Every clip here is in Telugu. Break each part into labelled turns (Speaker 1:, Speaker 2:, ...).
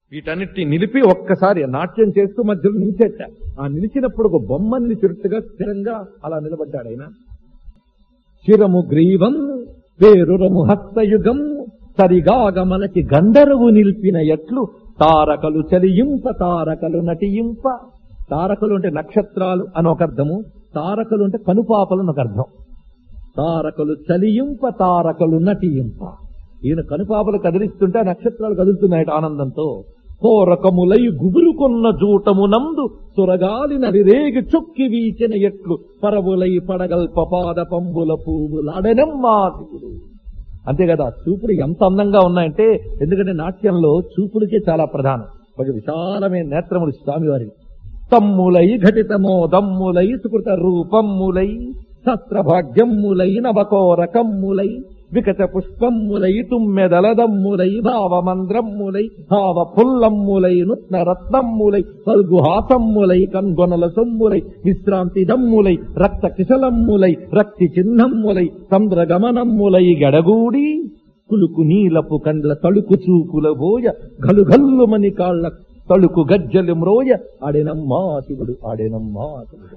Speaker 1: వీటన్నిటిని నిలిపి ఒక్కసారి నాట్యం చేస్తూ మధ్యలో నిలిచేట ఆ నిలిచినప్పుడు ఒక బొమ్మ నిలిచినట్టుగా స్థిరంగా అలా నిలబడ్డాడు ఆయన చిరము గ్రీవం పేరురము హస్తయుగం సరిగాగమలకి గంధర్వు నిలిపిన ఎట్లు తారకలు చలియింప తారకలు నటింప తారకలు అంటే నక్షత్రాలు అని ఒక అర్థము తారకలు అంటే కనుపాపలు అని ఒక అర్థం తారకలు చలియింప తారకలు నటింప ఈయన కనుపాపలు కదిలిస్తుంటే ఆ నక్షత్రాలు కదులుతున్నాయట ఆనందంతో కోరకములై గుబురుకొన్న జూటము నందు సురగాలి నరిరేగి చొక్కి వీచిన ఎట్లు పరవులై పడగల్ప పాద పంబుల పువ్వులాడనమ్మా శివుడు అంతే కదా చూపులు ఎంత అందంగా ఉన్నాయంటే ఎందుకంటే నాట్యంలో చూపులకే చాలా ప్రధానం ఒక విశాలమైన నేత్రములు స్వామివారి తమ్ములై ఘటితమో దమ్ములై సుకృత రూపమ్ములై శస్త్రభాగ్యమ్ములై నవకోరకమ్ములై వికట పుష్పమ్ములై తుమ్మెదలదమ్ములై భావమంద్రమ్ములై భావ పుల్లమ్ములై నుత్న రత్నమ్ములై పల్గుహాసమ్ములై కన్గొనల సొమ్ములై విశ్రాంతి దమ్ములై రక్త కిశలమ్ములై రక్తి చిహ్నమ్ములై సంద్రగమనమ్ములై గడగూడి కులుకు నీలపు కండ్ల తళుకు చూపుల బోయ గలుగల్లుమని కాళ్ళ తళుకు గజ్జలు మ్రోయ ఆడెనమ్మా శివుడు ఆడెనమ్మా శివుడు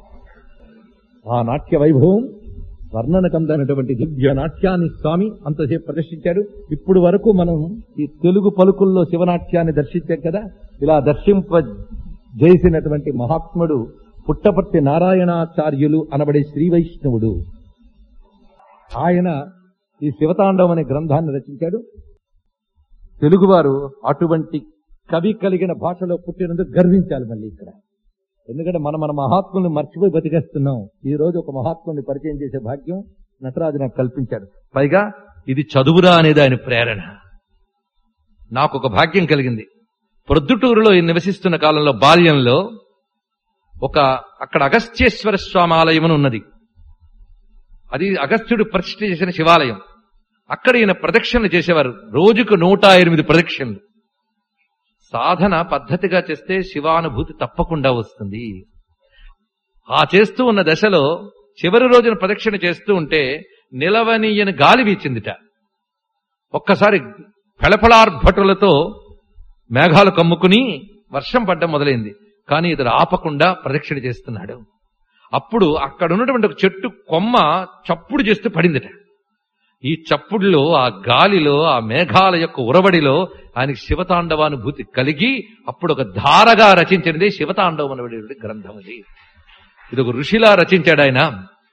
Speaker 1: ఆ నాట్య వైభవం వర్ణనకందనటువంటి దివ్య నాట్యాన్ని స్వామి అంతసేపు ప్రదర్శించాడు ఇప్పుడు వరకు మనం ఈ తెలుగు పలుకుల్లో శివనాట్యాన్ని దర్శించాం కదా ఇలా దర్శింప చేసినటువంటి మహాత్ముడు పుట్టపర్తి నారాయణాచార్యులు అనబడే శ్రీ వైష్ణవుడు ఆయన ఈ శివతాండవం అనే గ్రంథాన్ని రచించాడు తెలుగువారు అటువంటి కవి కలిగిన భాషలో పుట్టినందుకు గర్వించాలి మళ్ళీ ఇక్కడ ఎందుకంటే మనం మన మహాత్ముల్ని మర్చిపోయి బతికేస్తున్నాం ఈ రోజు ఒక మహాత్ముని పరిచయం చేసే భాగ్యం నటరాజు నాకు కల్పించాడు
Speaker 2: పైగా ఇది చదువురా అనేది ఆయన ప్రేరణ నాకు ఒక భాగ్యం కలిగింది ప్రొద్దుటూరులో ఈయన నివసిస్తున్న కాలంలో బాల్యంలో ఒక అక్కడ అగస్త్యేశ్వర స్వామి ఆలయం అని ఉన్నది అది అగస్త్యుడు ప్రతిష్ఠ చేసిన శివాలయం అక్కడ ఈయన ప్రదక్షిణలు చేసేవారు రోజుకు నూట ఎనిమిది ప్రదక్షిణలు సాధన పద్ధతిగా చేస్తే శివానుభూతి తప్పకుండా వస్తుంది ఆ చేస్తూ ఉన్న దశలో చివరి రోజున ప్రదక్షిణ చేస్తూ ఉంటే నిలవనీయని గాలి వీచిందిట ఒక్కసారి ఫెళఫళార్భటులతో మేఘాలు కమ్ముకుని వర్షం పడ్డం మొదలైంది కానీ ఇతడు ఆపకుండా ప్రదక్షిణ చేస్తున్నాడు అప్పుడు అక్కడ ఉన్నటువంటి ఒక చెట్టు కొమ్మ చప్పుడు చేస్తూ పడిందిట ఈ చప్పుడులో ఆ గాలిలో ఆ మేఘాల యొక్క ఉరబడిలో ఆయనకి శివతాండవానుభూతి కలిగి అప్పుడు ఒక ధారగా రచించినది శివతాండవం అనేటువంటి గ్రంథం ఇది ఇది ఒక ఋషిలా రచించాడు ఆయన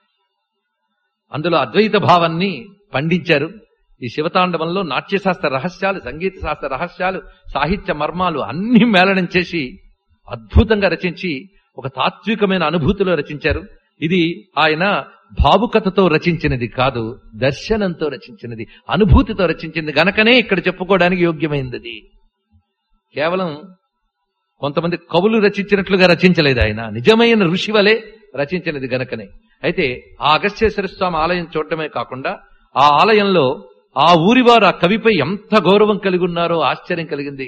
Speaker 2: అందులో అద్వైత భావాన్ని పండించారు ఈ శివతాండవంలో నాట్యశాస్త్ర రహస్యాలు సంగీత శాస్త్ర రహస్యాలు సాహిత్య మర్మాలు అన్ని మేళనం చేసి అద్భుతంగా రచించి ఒక తాత్వికమైన అనుభూతిలో రచించారు ఇది ఆయన భావుకతతో రచించినది కాదు దర్శనంతో రచించినది అనుభూతితో రచించింది గనకనే ఇక్కడ చెప్పుకోవడానికి యోగ్యమైంది అది. కేవలం కొంతమంది కవులు రచించినట్లుగా రచించలేదు ఆయన నిజమైన ఋషి వలె రచించినది గనకనే అయితే ఆ అగస్త్యేశ్వర స్వామి ఆలయం చూడటమే కాకుండా ఆ ఆలయంలో ఆ ఊరివారు ఆ కవిపై ఎంత గౌరవం కలిగి ఉన్నారో ఆశ్చర్యం కలిగింది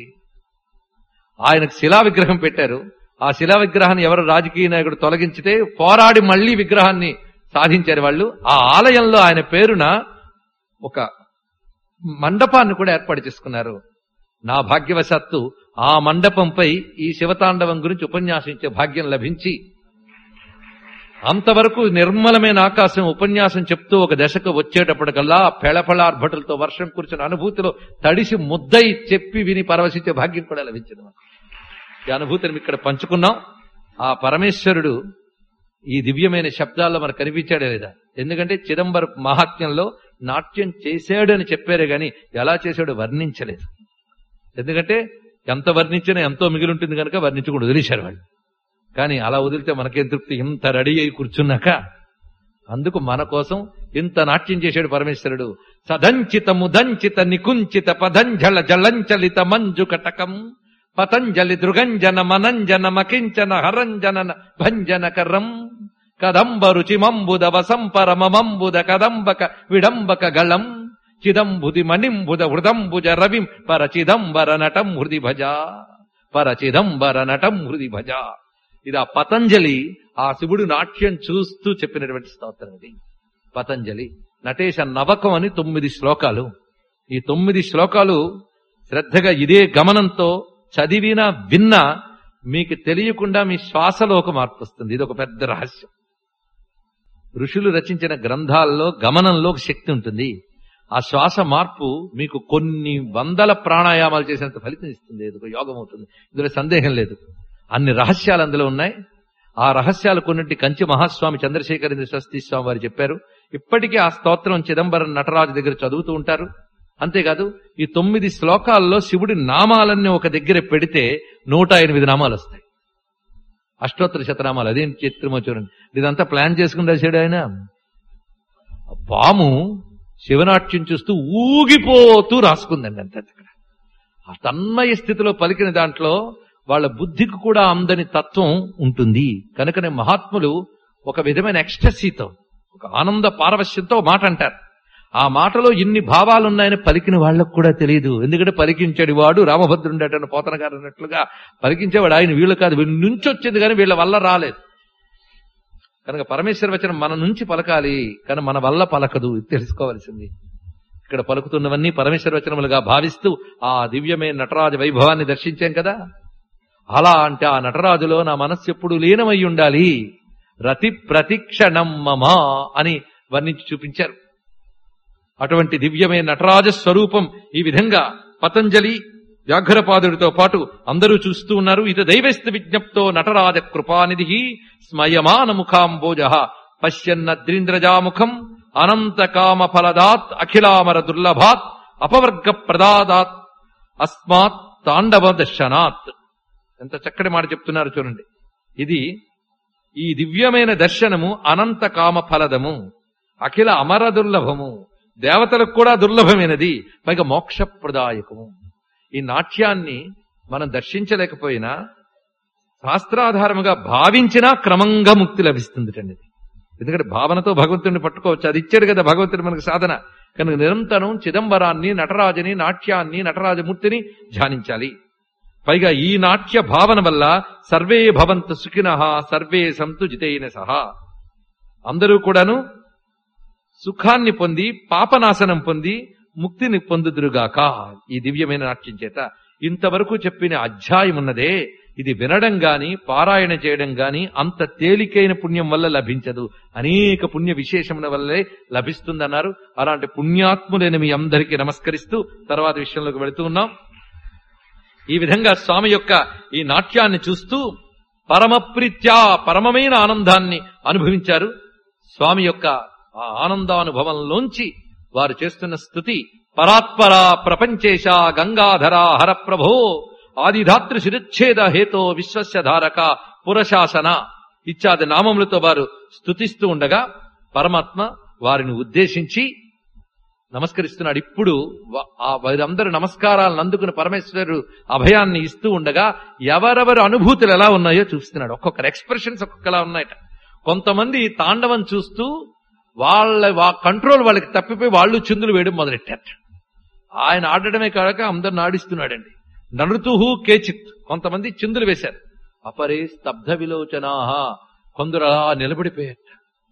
Speaker 2: ఆయనకు శిలా విగ్రహం పెట్టారు ఆ శిలా విగ్రహాన్ని ఎవరు రాజకీయ నాయకుడు తొలగించితే పోరాడి మళ్లీ విగ్రహాన్ని సాధించారు వాళ్ళు ఆ ఆలయంలో ఆయన పేరున ఒక మండపాన్ని కూడా ఏర్పాటు చేసుకున్నారు నా భాగ్యవశాత్తు ఆ మండపంపై ఈ శివతాండవం గురించి ఉపన్యాసించే భాగ్యం లభించి అంతవరకు నిర్మలమైన ఆకాశం ఉపన్యాసం చెప్తూ ఒక దశకు వచ్చేటప్పటికల్లా పెళపెళార్భటులతో వర్షం కురిసిన అనుభూతిలో తడిసి ముద్దై చెప్పి విని పరవశించే భాగ్యం కూడా లభించింది మనకు. ఈ అనుభూతిని ఇక్కడ పంచుకున్నాం ఆ పరమేశ్వరుడు ఈ దివ్యమైన శబ్దాల్లో మనకు కనిపించాడే లేదా ఎందుకంటే చిదంబర మహాత్మ్యంలో నాట్యం చేశాడు అని చెప్పారే గాని ఎలా చేశాడో వర్ణించలేదు ఎందుకంటే ఎంత వర్ణించినా ఎంతో మిగిలి ఉంటుంది కనుక వర్ణించకుండా వదిలేశారు వాళ్ళు కానీ అలా వదిలితే మనకేం తృప్తి ఇంత రెడీ అయి కూర్చున్నాక అందుకు మన కోసం ఇంత నాట్యం చేశాడు పరమేశ్వరుడు సదంచిత ముదంచిత నికుంచిత పదంజల జలంచలిత మంజు కటకం పతంజలి దృగంజన మనంజన మకించన హరంజన భంజన కర్రం కదంబ రుచిమంబుద వసంపరమంబుద కదంబక విడంబక గళం చిదంబుది మణింబుద హృదంబుజ రవిం పర చిదంబర నటం హృది భజ పర చిదంబర నటం హృది భజ ఇది ఆ పతంజలి ఆ శివుడు నాట్యం చూస్తూ చెప్పినటువంటి స్తోత్రం ఇది పతంజలి నటేశ నవకం అని తొమ్మిది శ్లోకాలు ఈ తొమ్మిది శ్లోకాలు శ్రద్ధగా ఇదే గమనంతో చదివినా విన్నా మీకు తెలియకుండా మీ శ్వాసలో ఒక మార్పు వస్తుంది ఇది ఒక పెద్ద రహస్యం ఋషులు రచించిన గ్రంథాల్లో గమనంలో ఒక శక్తి ఉంటుంది ఆ శ్వాస మార్పు మీకు కొన్ని వందల ప్రాణాయామాలు చేసినంత ఫలితం ఇస్తుంది ఇది ఒక యోగం అవుతుంది ఇందులో సందేహం లేదు అన్ని రహస్యాలు అందులో ఉన్నాయి ఆ రహస్యాలు కొన్నింటి కంచి మహాస్వామి చంద్రశేఖరేంద్ర శాస్త్రి స్వామి వారు చెప్పారు ఇప్పటికీ ఆ స్తోత్రం చిదంబరం నటరాజు దగ్గర చదువుతూ ఉంటారు అంతేకాదు ఈ తొమ్మిది శ్లోకాల్లో శివుడి నామాలన్నీ ఒక దగ్గర పెడితే నూట ఎనిమిది నామాలు వస్తాయి అష్టోత్తర శతనామాలు అదేం చిత్రమో చూడండి ఇదంతా ప్లాన్ చేసుకుని రాశాడు ఆయన ఆ పాము శివనాట్యం చూస్తూ ఊగిపోతూ రాసుకుందండి అంతే అక్కడ ఆ తన్మయ స్థితిలో పలికిన దాంట్లో వాళ్ళ బుద్ధికి కూడా అందని తత్వం ఉంటుంది కనుకనే మహాత్ములు ఒక విధమైన ఎక్స్టసీతో ఒక ఆనంద పారవశ్యంతో ఒక మాట అంటారు ఆ మాటలో ఇన్ని భావాలున్నాయని పలికిన వాళ్ళకు కూడా తెలియదు ఎందుకంటే పలికించాడు వాడు రామభద్రుండటని పోతన గారు అన్నట్లుగా పలికించేవాడు ఆయన వీళ్ళు కాదు వీళ్ళ నుంచి వచ్చింది కానీ వీళ్ళ వల్ల రాలేదు కనుక పరమేశ్వర వచనం మన నుంచి పలకాలి కానీ మన వల్ల పలకదు ఇది తెలుసుకోవాల్సింది ఇక్కడ పలుకుతున్నవన్నీ పరమేశ్వర వచనములుగా భావిస్తూ ఆ దివ్యమైన నటరాజ వైభవాన్ని దర్శించాం కదా అలా అంటే ఆ నటరాజులో నా మనస్సు ఎప్పుడు లీనమై ఉండాలి రతి ప్రతిక్షణం మమ అని వర్ణించి చూపించారు అటువంటి దివ్యమైన నటరాజ స్వరూపం ఈ విధంగా పతంజలి వ్యాఘ్రపాదుడితో పాటు అందరూ చూస్తూ ఉన్నారు ఇత దైవస్థ విజ్ఞప్తో నటరాజ కృపానిధి స్మయమాన ముఖాంబోజ పశ్యన్నద్రింద్రజాముఖం అనంత కామ ఫలదాత్ అఖిలామర దుర్లభాత్ అపవర్గ ప్రదాదాత్ అస్మాత్ తాండవ దర్శనాత్ ఎంత చక్కటి మాట చెప్తున్నారు చూడండి ఇది ఈ దివ్యమైన దర్శనము అనంత కామ ఫలదము అఖిల అమర దుర్లభము దేవతలకు కూడా దుర్లభమైనది పైగా మోక్షప్రదాయకము ఈ నాట్యాన్ని మనం దర్శించలేకపోయినా శాస్త్రాధారముగా భావించినా క్రమంగా ముక్తి లభిస్తుంది అండి ఎందుకంటే భావనతో భగవంతుడిని పట్టుకోవచ్చు అది ఇచ్చాడు కదా భగవంతుడు మనకు సాధన కనుక నిరంతరం చిదంబరాన్ని నటరాజని నాట్యాన్ని నటరాజమూర్తిని ధ్యానించాలి పైగా ఈ నాట్య భావన వల్ల సర్వే భవంతు సుఖిన సర్వే సంతు జితైన సహా అందరూ కూడాను సుఖాన్ని పొంది పాపనాశనం పొంది ముక్తిని పొందుదురుగాక ఈ దివ్యమైన నాట్యం చేత ఇంతవరకు చెప్పిన అధ్యాయం ఉన్నదే ఇది వినడం గాని పారాయణ చేయడం గాని అంత తేలికైన పుణ్యం వల్ల లభించదు అనేక పుణ్య విశేషముల వల్లే లభిస్తుందన్నారు అలాంటి పుణ్యాత్ములైన మీ అందరికీ నమస్కరిస్తూ తర్వాత విషయంలోకి వెళుతూ ఉన్నాం ఈ విధంగా స్వామి యొక్క ఈ నాట్యాన్ని చూస్తూ పరమప్రీత్యా పరమమైన ఆనందాన్ని అనుభవించారు స్వామి యొక్క ఆ ఆనందానుభవంలోంచి వారు చేస్తున్న స్థుతి పరాత్పర ప్రపంచేశ గంగాధర హర ప్రభో ఆదిధాతృ శిరచ్ఛేద హేతో విశ్వస్య ధారక పురశాసన ఇత్యాది నామములతో వారు స్థుతిస్తూ ఉండగా పరమాత్మ వారిని ఉద్దేశించి నమస్కరిస్తున్నాడు ఇప్పుడు వ- ఆ వారందరూ నమస్కారాలను అందుకుని పరమేశ్వరుడు అభయాన్ని ఇస్తూ ఉండగా ఎవరెవరి అనుభూతులు ఎలా ఉన్నాయో చూస్తున్నాడు ఒక్కొక్కరు ఎక్స్ప్రెషన్స్ ఒక్కొక్కలా ఉన్నాయట కొంతమంది తాండవం చూస్తూ వాళ్ళ వా- కంట్రోల్ వాళ్ళకి తప్పిపోయి వాళ్ళు చిందులు వేయడం మొదలెట్టారు ఆయన ఆడడమే కాక అందరిని ఆడిస్తున్నాడండి నడుతుహు కేచిత్ కొంతమంది చిందులు వేశారు అపరే స్తబ్ధ విలోచనాహ కొందరు అలా నిలబడిపోయారు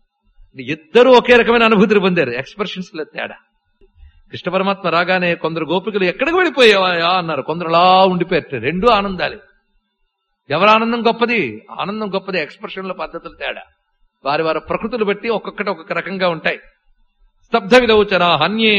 Speaker 2: ఇద్దరు ఒకే రకమైన అనుభూతిని పొందారు ఎక్స్ప్రెషన్స్ లో తేడా కృష్ణ పరమాత్మ రాగానే కొందరు గోపికలు ఎక్కడికి వెళ్ళిపోయావా అన్నారు కొందరు అలా ఉండిపోయారు రెండు ఆనందాలు ఎవరి ఆనందం గొప్పది ఆనందం గొప్పది ఎక్స్ప్రెషన్ల పద్ధతులు తేడా వారి వారి ప్రకృతులు బట్టి ఒక్కొక్కటి ఒక్కొక్క రకంగా ఉంటాయి స్తబ్ధ విలోచన హన్యే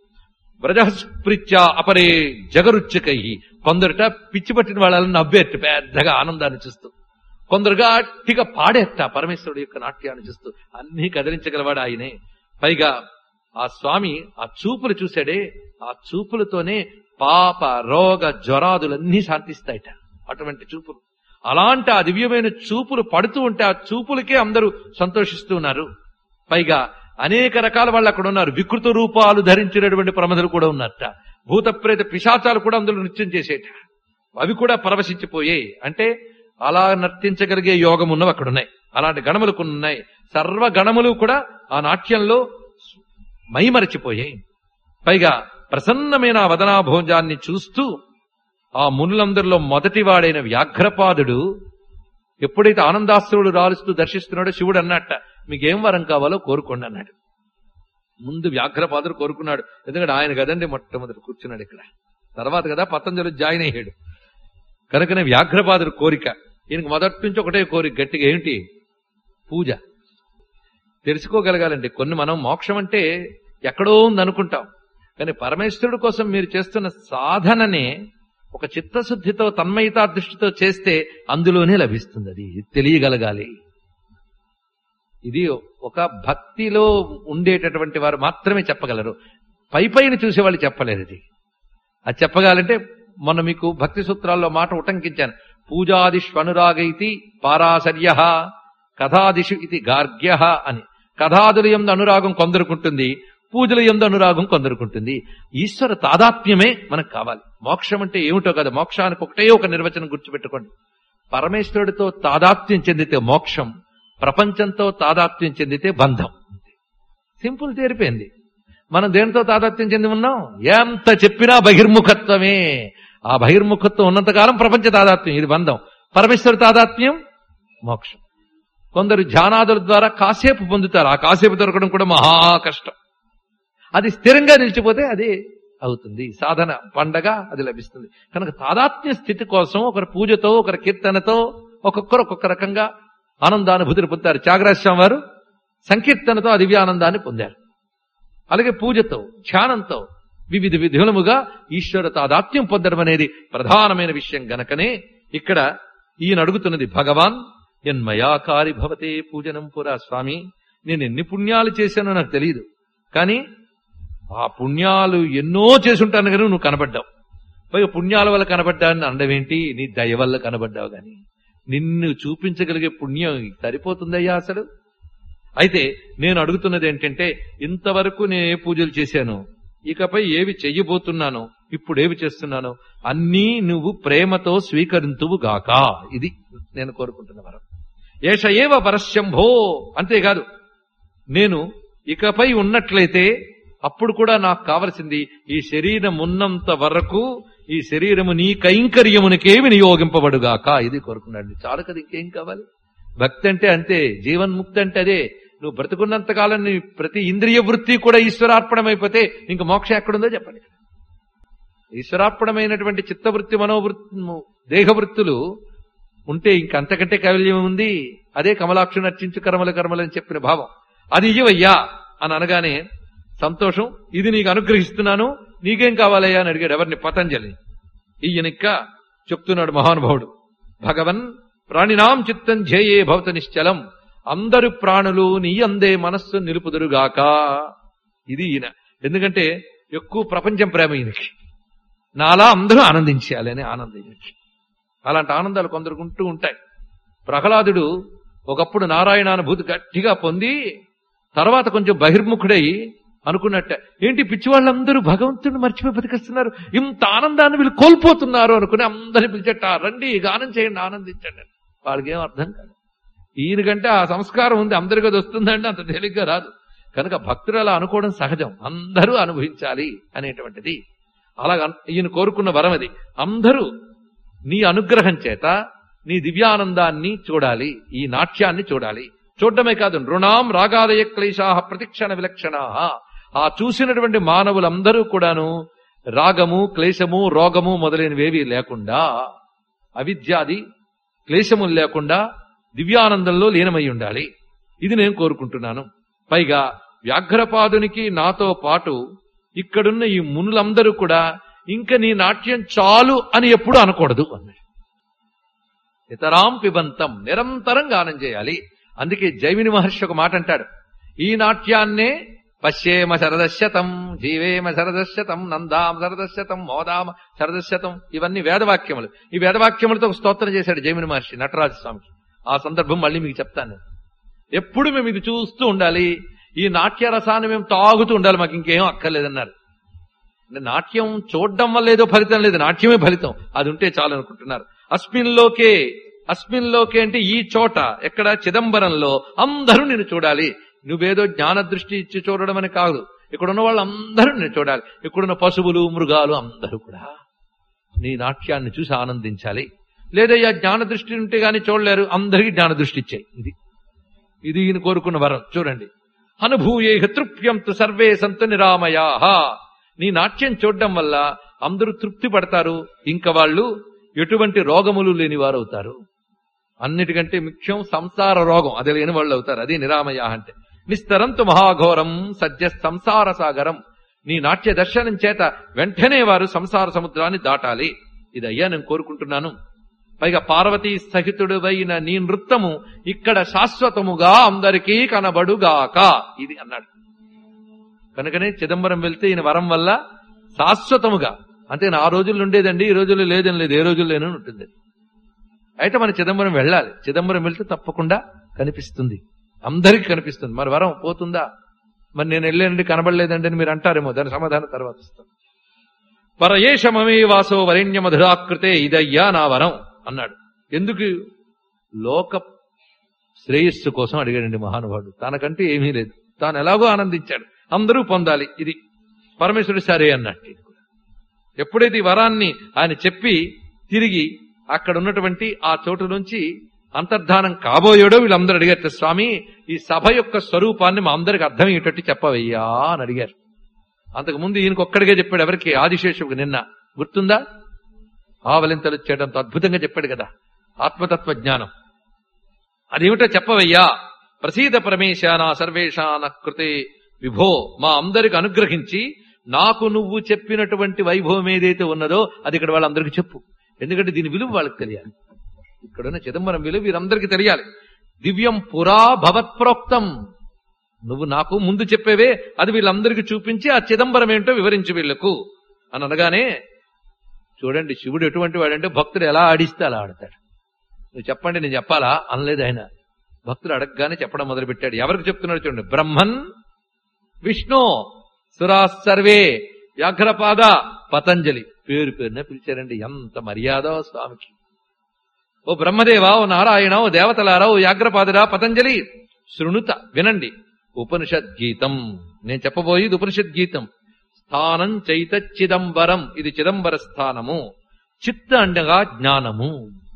Speaker 2: వ్రజస్ప్రీత్యా అపరే జగరుచ్చకై కొందరుట పిచ్చి పట్టిన వాళ్ళని నవ్వేట పెద్దగా ఆనందాన్ని చూస్తూ కొందరుగా అట్టిగా పాడేట పరమేశ్వరుడు యొక్క నాట్యాన్ని చూస్తూ అన్ని కదిలించగలవాడు ఆయనే పైగా ఆ స్వామి ఆ చూపులు చూశాడే ఆ చూపులతోనే పాప రోగ జ్వరాదులన్నీ శాంతిస్తాయట అటువంటి చూపులు అలాంటి ఆ దివ్యమైన చూపులు పడుతూ ఉంటే ఆ చూపులకే అందరూ సంతోషిస్తూ ఉన్నారు పైగా అనేక రకాల వాళ్ళు అక్కడ ఉన్నారు వికృత రూపాలు ధరించినటువంటి ప్రమదలు కూడా ఉన్నారట భూత ప్రేత పిశాచాలు కూడా అందులో నృత్యం చేసేట అవి కూడా పరవశించిపోయాయి అంటే అలా నర్తించగలిగే యోగం ఉన్నవి అక్కడ ఉన్నాయి అలాంటి గణములు కొన్ని ఉన్నాయి సర్వ గణములు కూడా ఆ నాట్యంలో మైమరచిపోయాయి పైగా ప్రసన్నమైన ఆ వదనాభోజాన్ని చూస్తూ ఆ మునులందరిలో మొదటివాడైన వ్యాఘ్రపాదుడు ఎప్పుడైతే ఆనందాశ్రుడు రాలుస్తూ దర్శిస్తున్నాడో శివుడు అన్నట్ట మీకేం వరం కావాలో కోరుకోండి అన్నాడు ముందు వ్యాఘ్రపాదుడు కోరుకున్నాడు ఎందుకంటే ఆయన కదండి మొట్టమొదటి కూర్చున్నాడు ఇక్కడ తర్వాత కదా పతంజలి జాయిన్ అయ్యాడు కనుకనే వ్యాఘ్రపాదుడు కోరిక ఈయనకి మొదటి నుంచి ఒకటే కోరిక గట్టిగా ఏమిటి పూజ తెలుసుకోగలగాలండి కొన్ని మనం మోక్షం అంటే ఎక్కడో ఉంది అనుకుంటాం కానీ పరమేశ్వరుడు కోసం మీరు చేస్తున్న సాధననే ఒక చిత్తశుద్ధితో తన్మయతా దృష్టితో చేస్తే అందులోనే లభిస్తుంది అది తెలియగలగాలి ఇది ఒక భక్తిలో ఉండేటటువంటి వారు మాత్రమే చెప్పగలరు పై పైన చూసేవాళ్ళు చెప్పలేరు ఇది అది చెప్పగాలంటే మొన్న మీకు భక్తి సూత్రాల్లో మాట ఉటంకించాను పూజాదిషు అనురాగైతి పారాశర్య కథాదిషు ఇది గార్గ్య అని కథాదుల ఎందు అనురాగం కొందరుకుంటుంది పూజల ఎందు అనురాగం కొందరుకుంటుంది ఈశ్వర తాదాత్మ్యమే మనకు కావాలి మోక్షం అంటే ఏమిటో కదా మోక్షానికి ఒకటే ఒక నిర్వచనం గుర్తుపెట్టుకోండి పరమేశ్వరుడితో తాదాత్మ్యం చెందితే మోక్షం ప్రపంచంతో తాదాత్మ్యం చెందితే బంధం సింపుల్ తీరిపోయింది మనం దేనితో తాదాత్మ్యం చెంది ఉన్నాం ఎంత చెప్పినా బహిర్ముఖత్వమే ఆ బహిర్ముఖత్వం ఉన్నంతకాలం ప్రపంచ తాదాత్మ్యం ఇది బంధం పరమేశ్వర తాదాత్మ్యం మోక్షం కొందరు ధ్యానాదుల ద్వారా కాసేపు పొందుతారు ఆ కాసేపు దొరకడం కూడా మహా కష్టం అది స్థిరంగా నిలిచిపోతే అది అవుతుంది సాధన పండగ అది లభిస్తుంది కనుక తాదాత్మ్య స్థితి కోసం ఒకరి పూజతో ఒకరి కీర్తనతో ఒక్కొక్కరు ఒక్కొక్క రకంగా ఆనందానుభూతిని పొందారు త్యాగరాజస్వామి వారు సంకీర్తనతో ఆ దివ్యానందాన్ని పొందారు అలాగే పూజతో ధ్యానంతో వివిధ విధులముగా ఈశ్వర తాదాత్మ్యం పొందడం అనేది ప్రధానమైన విషయం గనకనే ఇక్కడ ఈయన అడుగుతున్నది భగవాన్ ఎన్మయాకారి భవతే పూజనం పురా స్వామి నేను ఎన్ని పుణ్యాలు చేశానో నాకు తెలియదు కానీ ఆ పుణ్యాలు ఎన్నో చేసుంటాను కానీ నువ్వు కనబడ్డావు పైగా పుణ్యాల వల్ల కనబడ్డాన్ని అండమేంటి నీ దయ వల్ల కనబడ్డావు గాని నిన్ను చూపించగలిగే పుణ్యం సరిపోతుందయ్యా అసలు అయితే నేను అడుగుతున్నది ఏంటంటే ఇంతవరకు నేను ఏ పూజలు చేశాను ఇకపై ఏవి చెయ్యబోతున్నానో ఇప్పుడు ఏవి చేస్తున్నానో అన్నీ నువ్వు ప్రేమతో స్వీకరింతువు గాక ఇది నేను కోరుకుంటున్న వరం ఏష ఏవ పరశంభో అంతేకాదు నేను ఇకపై ఉన్నట్లయితే అప్పుడు కూడా నాకు కావలసింది ఈ శరీరం ఉన్నంత వరకు ఈ శరీరము నీ కైంకర్యమునికే వినియోగింపబడుగాక ఇది కోరుకున్నాడు చాలు కదా ఇంకేం కావాలి భక్తి అంటే అంతే జీవన్ముక్తి అంటే అదే నువ్వు బ్రతుకున్నంత కాలం నీ ప్రతి ఇంద్రియ వృత్తి కూడా ఈశ్వరార్పణమైపోతే ఇంక మోక్షం ఎక్కడుందో చెప్పండి ఈశ్వరార్పణమైనటువంటి చిత్తవృత్తి మనోవృత్తి దేహవృత్తులు ఉంటే ఇంక అంతకంటే కైవల్యం ఉంది అదే కమలాక్షుని అర్చించు కర్మల కర్మలని చెప్పిన భావం అది ఇయ్యవయ్యా అని అనగానే సంతోషం ఇది నీకు అనుగ్రహిస్తున్నాను నీకేం కావాలయ్యా అని అడిగాడు ఎవరిని పతంజలి ఈయనిక్క చెప్తున్నాడు మహానుభావుడు భగవన్ ప్రాణినాం చిత్తం ధ్యేయే భవత నిశ్చలం అందరు ప్రాణులు నీ అందే మనస్సు నిలుపుదురుగాక ఇది ఈయన ఎందుకంటే ఎక్కువ ప్రపంచం ప్రేమ ఈయనకి నాలా అందరూ ఆనందించాలి అని ఆనందం ఈయనకి అలాంటి ఆనందాలు కొందరికి ఉంటూ ఉంటాయి ప్రహ్లాదుడు ఒకప్పుడు నారాయణానుభూతి గట్టిగా పొంది తర్వాత కొంచెం బహిర్ముఖుడై అనుకున్నట్ట ఏంటి పిచ్చి వాళ్ళందరూ భగవంతుడిని మర్చిపోయి బతికిస్తున్నారు ఇంత ఆనందాన్ని వీళ్ళు కోల్పోతున్నారు అనుకుని అందరిని పిలిచట రండి గానం చేయండి ఆనందించండి అని. వాళ్ళకి ఏం అర్థం కాదు ఈయనకంటే ఆ సంస్కారం ఉంది అందరికీ అది వస్తుందంటే అంత తేలిగ్గా రాదు కనుక భక్తులు అలా అనుకోవడం సహజం అందరూ అనుభవించాలి అనేటువంటిది అలాగ ఈయన కోరుకున్న వరం అది అందరూ నీ అనుగ్రహం చేత నీ దివ్యానందాన్ని చూడాలి ఈ నాట్యాన్ని చూడాలి చూడటమే కాదు నృణాం రాగాదయ క్లేశా ప్రతిక్షణ విలక్షణా ఆ చూసినటువంటి మానవులందరూ కూడాను రాగము క్లేశము రోగము మొదలైనవేవి లేకుండా అవిద్యాది క్లేశములు లేకుండా దివ్యానందంలో లీనమై ఉండాలి ఇది నేను కోరుకుంటున్నాను పైగా వ్యాఘ్రపాదునికి నాతో పాటు ఇక్కడున్న ఈ మునులందరూ కూడా ఇంకా నీ నాట్యం చాలు అని ఎప్పుడు అనకూడదు అన్నాడు ఇతరాం పిబంతం నిరంతరం గానం చేయాలి అందుకే జైమిని మహర్షి ఒక మాట అంటాడు ఈ నాట్యాన్నే పశ్యేమ శరదశతం జీవేమ శరదశతం నందామ శరదశతం మోదామ శరదశతం ఇవన్నీ వేదవాక్యములు ఈ వేదవాక్యములతో ఒక స్తోత్రం చేశాడు జైమిని మహర్షి నటరాజ స్వామికి ఆ సందర్భం మళ్ళీ మీకు చెప్తాను నేను. ఎప్పుడు మేము ఇది చూస్తూ ఉండాలి ఈ నాట్య రసాన్ని మేము తాగుతూ ఉండాలి మాకు ఇంకేం అక్కర్లేదన్నారు అంటే నాట్యం చూడడం వల్ల ఏదో ఫలితం లేదు నాట్యమే ఫలితం అది ఉంటే చాలు అనుకుంటున్నారు అస్మిన్ లోకే అస్మిన్ లోకే అంటే ఈ చోట ఎక్కడ చిదంబరంలో అందరూ నిన్ను చూడాలి నువ్వేదో జ్ఞాన దృష్టి ఇచ్చి చూడడం అని కాదు ఇక్కడ ఉన్న వాళ్ళు అందరూ నిన్ను చూడాలి ఇక్కడున్న పశువులు మృగాలు అందరూ కూడా నీ నాట్యాన్ని చూసి ఆనందించాలి లేదయ్యా జ్ఞాన దృష్టి ఉంటే గాని చూడలేరు అందరికీ జ్ఞాన దృష్టి ఇచ్చాయి ఇది ఇది ఈయన కోరుకున్న వరం చూడండి అనుభూయే తృప్యంతు సర్వే సంతు నిరామయా నీ నాట్యం చూడడం వల్ల అందరూ తృప్తి పడతారు ఇంకా వాళ్ళు ఎటువంటి రోగములు లేని వారు అవుతారు అన్నిటికంటే ముఖ్యం సంసార రోగం అది లేని వాళ్ళు అవుతారు అది నిరామయ అంటే నిస్తరంతు మహాఘోరం సద్య సంసార సాగరం నీ నాట్య దర్శనం చేత వెంటనే వారు సంసార సముద్రాన్ని దాటాలి ఇది అయ్యా నేను కోరుకుంటున్నాను పైగా పార్వతీ సహితుడువైన నీ నృత్తము ఇక్కడ శాశ్వతముగా అందరికీ కనబడుగాక ఇది అన్నాడు కనుకనే చిదంబరం వెళ్తే ఈయన వరం వల్ల శాశ్వతముగా అంతే ఆ రోజుల్లో ఉండేదండి ఈ రోజుల్లో లేదని లేదు ఏ రోజుల్లోనే ఉంటుంది అయితే మన చిదంబరం వెళ్ళాలి చిదంబరం వెళ్తే తప్పకుండా కనిపిస్తుంది అందరికీ కనిపిస్తుంది మరి వరం పోతుందా మరి నేను వెళ్ళానండి కనబడలేదండి అని మీరు అంటారేమో దాని సమాధానం తర్వాత ఇస్తాను పరయేషమమే వాసో వరేణ్య మధురాకృతే ఇదయ్యా నా వరం అన్నాడు ఎందుకు లోక శ్రేయస్సు కోసం అడిగాడండి మహానుభావుడు తనకంటే ఏమీ లేదు తాను ఎలాగో ఆనందించాడు అందరూ పొందాలి ఇది పరమేశ్వరుడు సరే అన్నట్టు ఇది కూడా. ఎప్పుడైతే ఈ వరాన్ని ఆయన చెప్పి తిరిగి అక్కడ ఉన్నటువంటి ఆ చోటు నుంచి అంతర్ధానం కాబోయాడో వీళ్ళందరూ అడిగారు స్వామి ఈ సభ యొక్క స్వరూపాన్ని మా అందరికి అర్థమయ్యేటట్టు చెప్పవయ్యా అని అడిగారు అంతకుముందు ఈయనకు ఒక్కడిగా చెప్పాడు ఎవరికి ఆదిశేషుకు నిన్న గుర్తుందా ఆవలింతలు చేయడంతో అద్భుతంగా చెప్పాడు కదా ఆత్మతత్వ జ్ఞానం అదేమిటో చెప్పవయ్యా ప్రసీద పరమేశాన సర్వేషాన కృతే విభో మా అందరికి అనుగ్రహించి నాకు నువ్వు చెప్పినటువంటి వైభవం ఏదైతే ఉన్నదో అది ఇక్కడ వాళ్ళందరికీ చెప్పు ఎందుకంటే దీని విలువ వాళ్ళకి తెలియాలి ఇక్కడున్న చిదంబరం విలువ వీరందరికీ తెలియాలి దివ్యం పురా భవత్ ప్రోక్తం నువ్వు నాకు ముందు చెప్పేవే అది వీళ్ళందరికీ చూపించి ఆ చిదంబరం ఏంటో వివరించి వీళ్లకు అని అనగానే చూడండి శివుడు ఎటువంటి వాడంటే భక్తుడు ఎలా ఆడిస్తే అలా ఆడతాడు నువ్వు చెప్పండి నేను చెప్పాలా అనలేదు ఆయన భక్తుడు అడగగానే చెప్పడం మొదలుపెట్టాడు ఎవరికి చెప్తున్నాడు చూడండి బ్రహ్మన్ విష్ణు సురా సర్వే వ్యాఘ్రపాద పతంజలి పేరు పేరున పిలిచారండి ఎంత మర్యాద స్వామికి ఓ బ్రహ్మదేవా ఓ నారాయణ ఓ దేవతలారా ఓ యాగ్రపాదురా పతంజలి శృణుత వినండి ఉపనిషద్ గీతం నేను చెప్పబోయేది ఉపనిషద్ గీతం స్థానం చైత చిదంబరం ఇది చిదంబర స్థానము చిత్త అండగా జ్ఞానము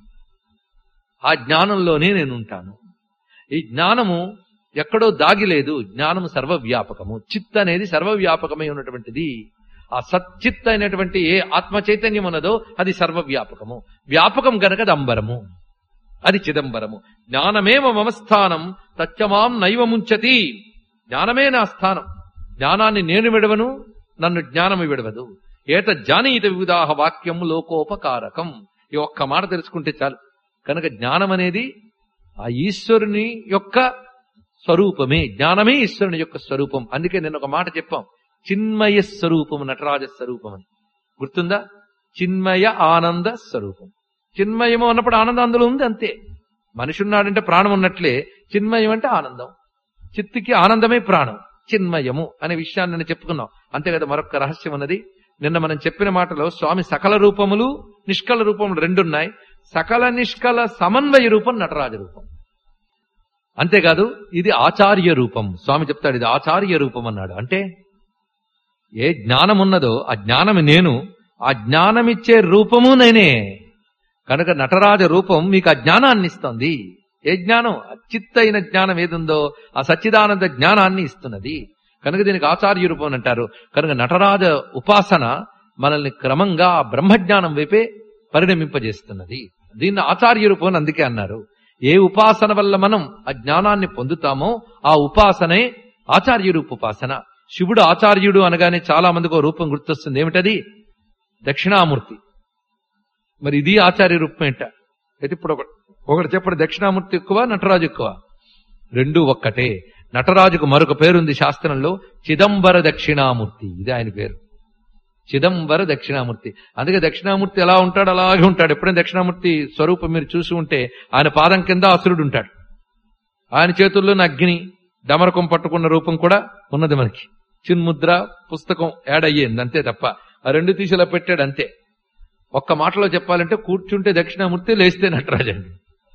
Speaker 2: ఆ జ్ఞానంలోనే నేను ఉంటాను ఈ జ్ఞానము ఎక్కడో దాగిలేదు జ్ఞానము సర్వవ్యాపకము చిత్ అనేది సర్వవ్యాపకమై ఉన్నటువంటిది ఆ సచ్చిత్ అయినటువంటి ఏ ఆత్మ చైతన్యం ఉన్నదో అది సర్వవ్యాపకము వ్యాపకం గనక అది అంబరము అది చిదంబరము జ్ఞానమేవ మమ స్థానం తచ్చమాం నైవ ముంచతి జ్ఞానమే నా స్థానం జ్ఞానాన్ని నేను విడవను నన్ను జ్ఞానము విడవదు ఏత జానీత వివిధాహ వాక్యం లోకోపకారకం ఈ ఒక్క మాట తెలుసుకుంటే చాలు కనుక జ్ఞానం అనేది ఆ ఈశ్వరుని యొక్క స్వరూపమే జ్ఞానమే ఈశ్వరుని యొక్క స్వరూపం అందుకే నేను ఒక మాట చెప్పాం చిన్మయ స్వరూపం నటరాజ స్వరూపం అని గుర్తుందా చిన్మయ ఆనంద స్వరూపం చిన్మయము అన్నప్పుడు ఆనందం అందులో ఉంది అంతే మనిషి ఉన్నాడంటే ప్రాణం ఉన్నట్లే చిన్మయం అంటే ఆనందం చిత్తుకి ఆనందమే ప్రాణం చిన్మయము అనే విషయాన్ని నేను చెప్పుకున్నాం అంతే కదా మరొక రహస్యం ఉన్నది నిన్న మనం చెప్పిన మాటలో స్వామి సకల రూపములు నిష్కల రూపములు రెండున్నాయి సకల నిష్కల సమన్వయ రూపం నటరాజ రూపం అంతేకాదు ఇది ఆచార్య రూపం స్వామి చెప్తాడు ఇది ఆచార్య రూపం అన్నాడు అంటే ఏ జ్ఞానం ఉన్నదో ఆ జ్ఞానం నేను ఆ జ్ఞానమిచ్చే రూపము నేనే కనుక నటరాజ రూపం మీకు ఆ జ్ఞానాన్ని ఇస్తుంది ఏ జ్ఞానం అచిత్తైన జ్ఞానం ఏదుందో ఆ సచ్చిదానంద జ్ఞానాన్ని ఇస్తున్నది కనుక దీనికి ఆచార్య రూపం అని అంటారు కనుక నటరాజ ఉపాసన మనల్ని క్రమంగా ఆ బ్రహ్మజ్ఞానం వైపే పరిణమింపజేస్తున్నది దీన్ని ఆచార్య రూపం అని అందుకే అన్నారు ఏ ఉపాసన వల్ల మనం ఆ జ్ఞానాన్ని పొందుతామో ఆ ఉపాసనే ఆచార్య రూప ఉపాసన శివుడు ఆచార్యుడు అనగానే చాలా మందికి ఓ రూపం గుర్తొస్తుంది ఏమిటది దక్షిణామూర్తి మరి ఇది ఆచార్య రూపం ఏంట అయితే ఇప్పుడు ఒకటి ఒకటి చెప్పండి దక్షిణామూర్తి ఎక్కువ నటరాజు ఎక్కువ రెండు ఒక్కటే నటరాజుకు మరొక పేరుంది శాస్త్రంలో చిదంబర దక్షిణామూర్తి ఇది ఆయన పేరు చిదంబర దక్షిణామూర్తి అందుకే దక్షిణామూర్తి ఎలా ఉంటాడు అలాగే ఉంటాడు ఎప్పుడైనా దక్షిణామూర్తి స్వరూపం మీరు చూసి ఉంటే ఆయన పాదం కింద అసురుడు ఉంటాడు ఆయన చేతుల్లోని అగ్ని డమరకం పట్టుకున్న రూపం కూడా ఉన్నది మనకి చిన్ముద్ర పుస్తకం యాడ్ అయ్యింది అంతే తప్ప ఆ రెండు తీసిలా పెట్టాడు అంతే ఒక్క మాటలో చెప్పాలంటే కూర్చుంటే దక్షిణామూర్తి లేస్తే నటరాజండి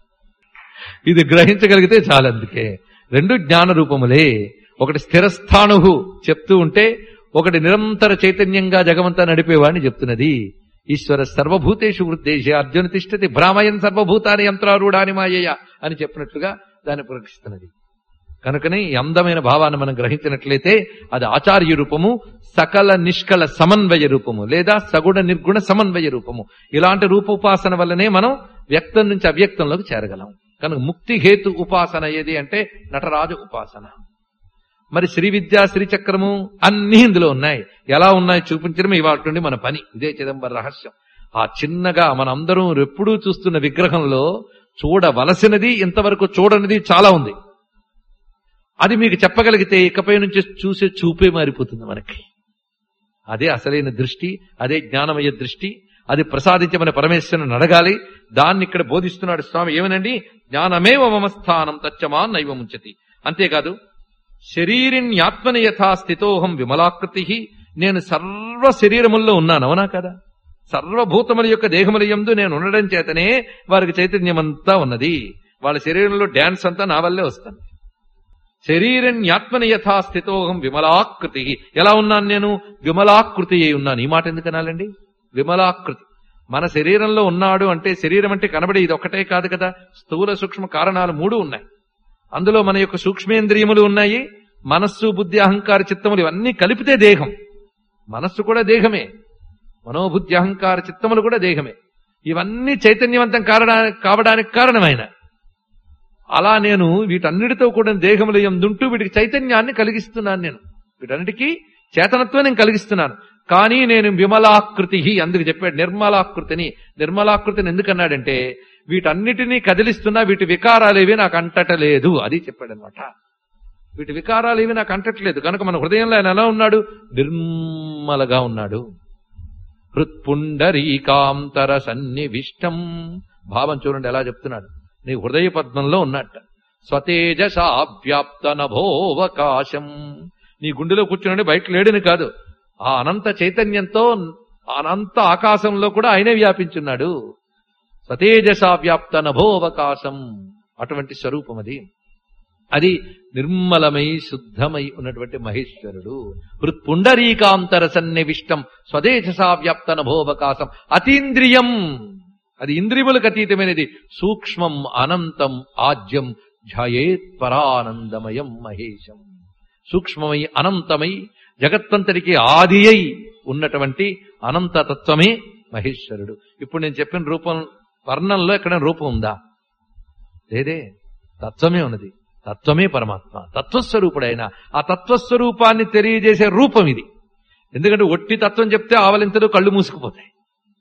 Speaker 2: ఇది గ్రహించగలిగితే చాలు అందుకే రెండు జ్ఞాన రూపములే ఒకటి స్థిరస్థాణు చెప్తూ ఉంటే ఒకటి నిరంతర చైతన్యంగా జగమంతా నడిపేవాడిని చెప్తున్నది ఈశ్వర సర్వభూతేషు వృద్ధేశే అర్జున తిష్టతి భ్రామయన్ సర్వభూతాని యంత్రారూఢాని మాయయ అని చెప్పినట్లుగా దాన్ని ప్రకటిస్తున్నది కనుకనే ఈ అందమైన భావాన్ని మనం గ్రహించినట్లయితే అది ఆచార్య రూపము సకల నిష్కల సమన్వయ రూపము లేదా సగుణ నిర్గుణ సమన్వయ రూపము ఇలాంటి రూపోపాసన వల్లనే మనం వ్యక్తం నుంచి అవ్యక్తంలోకి చేరగలం కనుక ముక్తి హేతు ఉపాసన ఏది అంటే నటరాజ ఉపాసన మరి శ్రీ విద్యా శ్రీచక్రము అన్ని ఇందులో ఉన్నాయి ఎలా ఉన్నాయి చూపించడం ఇవాళ నుండి మన పని ఇదే చిదంబర రహస్యం ఆ చిన్నగా మనందరం ఎప్పుడూ చూస్తున్న విగ్రహంలో చూడవలసినది ఇంతవరకు చూడనిది చాలా ఉంది అది మీకు చెప్పగలిగితే ఇకపై నుంచి చూసే చూపే మారిపోతుంది మనకి అదే అసలైన దృష్టి అదే జ్ఞానమయ దృష్టి అది ప్రసాదించమని పరమేశ్వరుని అడగాలి దాన్ని ఇక్కడ బోధిస్తున్నాడు స్వామి ఏమనండి జ్ఞానమేవ మమ స్థానం తచ్చమా నైవ ముంచతి అంతేకాదు శరీరిణ్యాత్మని యథా స్థితోహం విమలాకృతి నేను సర్వ శరీరముల్లో ఉన్నాను అవునా కదా సర్వభూతముల యొక్క దేహముల యందు నేను ఉండడం చేతనే వారికి చైతన్యమంతా ఉన్నది వాళ్ళ శరీరంలో డ్యాన్స్ అంతా నా వల్లే వస్తాను శరీరన్యాత్మని యథా స్థితోహం విమలాకృతి ఎలా ఉన్నాను నేను విమలాకృతి అయి ఉన్నాను ఈ మాట ఎందుకు అనాలండి విమలాకృతి మన శరీరంలో ఉన్నాడు అంటే శరీరం అంటే కనబడి ఇది ఒకటే కాదు కదా స్థూల సూక్ష్మ కారణాలు మూడు ఉన్నాయి అందులో మన యొక్క సూక్ష్మేంద్రియములు ఉన్నాయి మనస్సు బుద్ధి అహంకార చిత్తములు ఇవన్నీ కలిపితే దేహం మనస్సు కూడా దేహమే మనోబుద్ధి అహంకార చిత్తములు కూడా దేహమే ఇవన్నీ చైతన్యవంతం కారణానికి కావడానికి కారణమైన అలా నేను వీటన్నిటితో కూడా దేహములు ఎందుంటూ వీటికి చైతన్యాన్ని కలిగిస్తున్నాను నేను వీటన్నిటికీ చేతనత్వం నేను కలిగిస్తున్నాను కానీ నేను విమలాకృతి అందుకు చెప్పాడు నిర్మలాకృతిని నిర్మలాకృతిని ఎందుకన్నాడంటే వీటన్నిటినీ కదిలిస్తున్నా వీటి వికారాలేవి నాకు అంటటలేదు అది చెప్పాడనమాట వీటి వికారాలు ఏవి నాకు అంటట్లేదు కనుక మన హృదయంలో ఆయన ఎలా ఉన్నాడు నిర్మలగా ఉన్నాడు హృత్పుండరీకాంతర సన్నివిష్టం భావం చూడండి ఎలా చెప్తున్నాడు నీ హృదయ పద్మంలో ఉన్నట్ట స్వతేజసావ్యాప్త నభోవకాశం నీ గుండెలో కూర్చున్నాడు బయట లేడని కాదు ఆ అనంత చైతన్యంతో అనంత ఆకాశంలో కూడా ఆయనే వ్యాపించున్నాడు స్వతేజసావ్యాప్త నభోవకాశం అటువంటి స్వరూపం అది అది నిర్మలమై శుద్ధమై ఉన్నటువంటి మహేశ్వరుడు హృత్పుండరీకాంతర సన్నివిష్టం స్వదేశసావ్యాప్త నభోవకాశం అతీంద్రియం అది ఇంద్రియములకు అతీతమైనది సూక్ష్మం అనంతం ఆజ్యం ఝయేత్ పరానందమయం మహేశం సూక్ష్మమై అనంతమై జగత్తంతటికి ఆది అయి ఉన్నటువంటి అనంత తత్వమే మహేశ్వరుడు ఇప్పుడు నేను చెప్పిన రూపం వర్ణంలో ఎక్కడ రూపం ఉందా లేదే తత్వమే ఉన్నది తత్వమే పరమాత్మ తత్వస్వరూపుడైన ఆ తత్వస్వరూపాన్ని తెలియజేసే రూపం ఇది ఎందుకంటే ఒట్టి తత్వం చెప్తే ఆవలింతలు కళ్ళు మూసుకుపోతాయి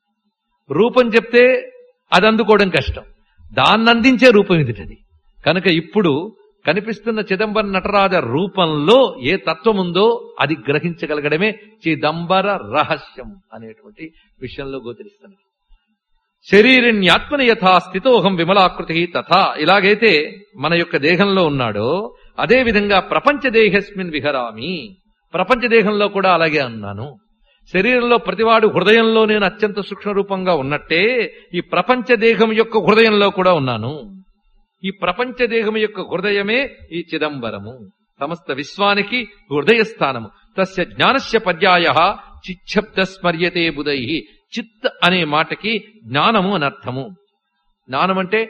Speaker 2: రూపం చెప్తే అది అందుకోవడం కష్టం దాన్ని అందించే రూపం ఇదిటది కనుక ఇప్పుడు కనిపిస్తున్న చిదంబర నటరాజ రూపంలో ఏ తత్వం ఉందో అది గ్రహించగలగడమే చిదంబర రహస్యం అనేటువంటి విషయంలో గోచరిస్తున్నది శరీరిణ్యాత్మని యథా స్థితోహం విమలాకృతి తథా ఇలాగైతే మన యొక్క దేహంలో ఉన్నాడో అదే విధంగా ప్రపంచ దేహస్మిన్ విహరామి ప్రపంచ దేహంలో కూడా అలాగే ఉన్నాను శరీరంలో ప్రతివాడు హృదయంలో నేను అత్యంత సూక్ష్మ రూపంగా ఉన్నట్టే ఈ ప్రపంచ దేహం యొక్క హృదయంలో కూడా ఉన్నాను ఈ ప్రపంచ దేహం యొక్క హృదయమే ఈ చిదంబరము సమస్త విశ్వానికి హృదయ స్థానము తస్య జ్ఞానస్య పర్యాయ చిచ్చబ్ద స్మర్యతే బుధై చిత్ అనే మాటకి జ్ఞానము అని అర్థము జ్ఞానం అంటే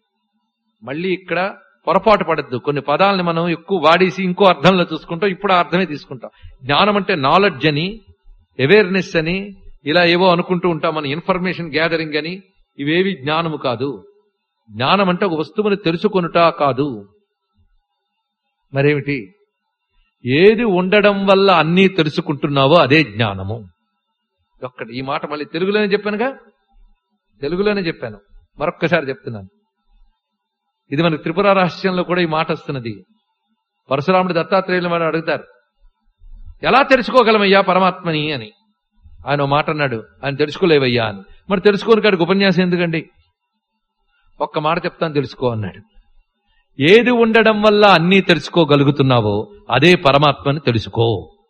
Speaker 2: మళ్ళీ ఇక్కడ పొరపాటు పడద్దు కొన్ని పదాలని మనం ఎక్కువ వాడేసి ఇంకో అర్థంలో చూసుకుంటాం ఇప్పుడు ఆ అర్థమే తీసుకుంటాం జ్ఞానం అంటే నాలెడ్జ్ అని అవేర్నెస్ అని ఇలా ఏవో అనుకుంటూ ఉంటాం మన ఇన్ఫర్మేషన్ గ్యాదరింగ్ అని ఇవేవి జ్ఞానము కాదు జ్ఞానం అంటే ఒక వస్తువుని తెలుసుకొనుట కాదు మరేమిటి ఏది ఉండడం వల్ల అన్నీ తెలుసుకుంటున్నావో అదే జ్ఞానము ఒక్కటి ఈ మాట మళ్ళీ తెలుగులోనే చెప్పానుగా తెలుగులోనే చెప్పాను మరొక్కసారి చెప్తున్నాను ఇది మనకు త్రిపుర రహస్యంలో కూడా ఈ మాట వస్తున్నది పరశురాముడు దత్తాత్రేయులు మనం అడుగుతారు ఎలా తెలుసుకోగలమయ్యా పరమాత్మని అని ఆయన ఓ మాట అన్నాడు ఆయన తెలుసుకోలేవయ్యా అని మరి తెలుసుకోని కాడికి ఉపన్యాసం ఎందుకండి ఒక్క మాట చెప్తాను తెలుసుకో అన్నాడు ఏది ఉండడం వల్ల అన్నీ తెలుసుకోగలుగుతున్నావో అదే పరమాత్మని తెలుసుకో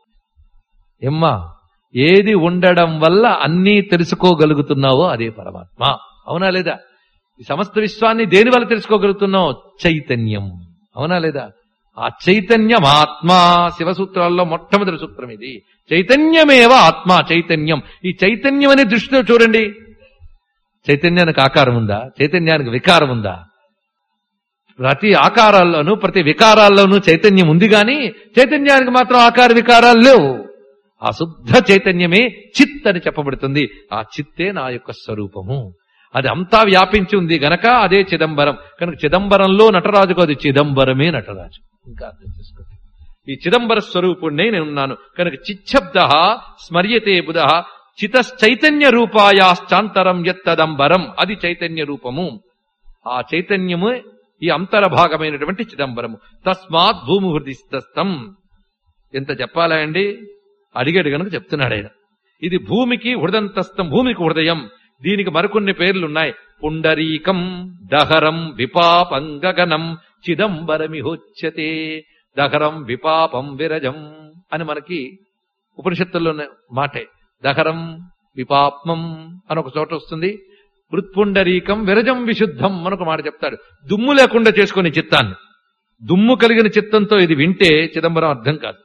Speaker 2: ఎమ్మా ఏది ఉండడం వల్ల అన్నీ తెలుసుకోగలుగుతున్నావో అదే పరమాత్మ అవునా లేదా ఈ సమస్త విశ్వాన్ని దేని వల్ల తెలుసుకోగలుగుతున్నావు చైతన్యం అవునా లేదా ఆ చైతన్యం ఆత్మ శివసూత్రాల్లో మొట్టమొదటి సూత్రం ఇది చైతన్యమేవ ఆత్మ చైతన్యం ఈ చైతన్యం అనే దృష్టితో చూడండి చైతన్యానికి ఆకారం ఉందా చైతన్యానికి వికారం ఉందా ప్రతి ఆకారాల్లోనూ ప్రతి వికారాల్లోనూ చైతన్యం ఉంది గాని చైతన్యానికి మాత్రం ఆకార వికారాలు లేవు ఆ శుద్ధ చైతన్యమే చిత్ అని చెప్పబడుతుంది ఆ చిత్తే నా యొక్క స్వరూపము అది అంతా వ్యాపించి ఉంది గనక అదే చిదంబరం కనుక చిదంబరంలో నటరాజుకు అది చిదంబరమే నటరాజు ఇంకా అర్థం చేసుకోండి ఈ చిదంబర స్వరూపుణ్ణి నేనున్నాను కనుక చిచ్చబ్ద స్మర్యతే బుధ చితశ్చైతన్య రూపాయాశ్చాంతరం యత్తదంబరం అది చైతన్య రూపము ఆ చైతన్యము ఈ అంతర భాగమైనటువంటి చిదంబరము తస్మాత్ భూమి హృదిస్తస్థం ఎంత చెప్పాలా అండి అడిగాడు గనుక చెప్తున్నాడు ఆయన ఇది భూమికి హృదంతస్థం భూమికి హృదయం దీనికి మరికొన్ని పేర్లున్నాయి పుండరీకం దహరం విపాపం గగనం చిదంబరమిహోచ్యతే దహరం విపాపం విరజం అని మనకి ఉపనిషత్తుల్లో ఉన్న మాటే దహరం విపాప్మం అని ఒక చోట వస్తుంది వృత్పుండరీకం విరజం విశుద్ధం మనొక మాట చెప్తాడు దుమ్ము లేకుండా చేసుకునే చిత్తాన్ని దుమ్ము కలిగిన చిత్తంతో ఇది వింటే చిదంబరం అర్థం కాదు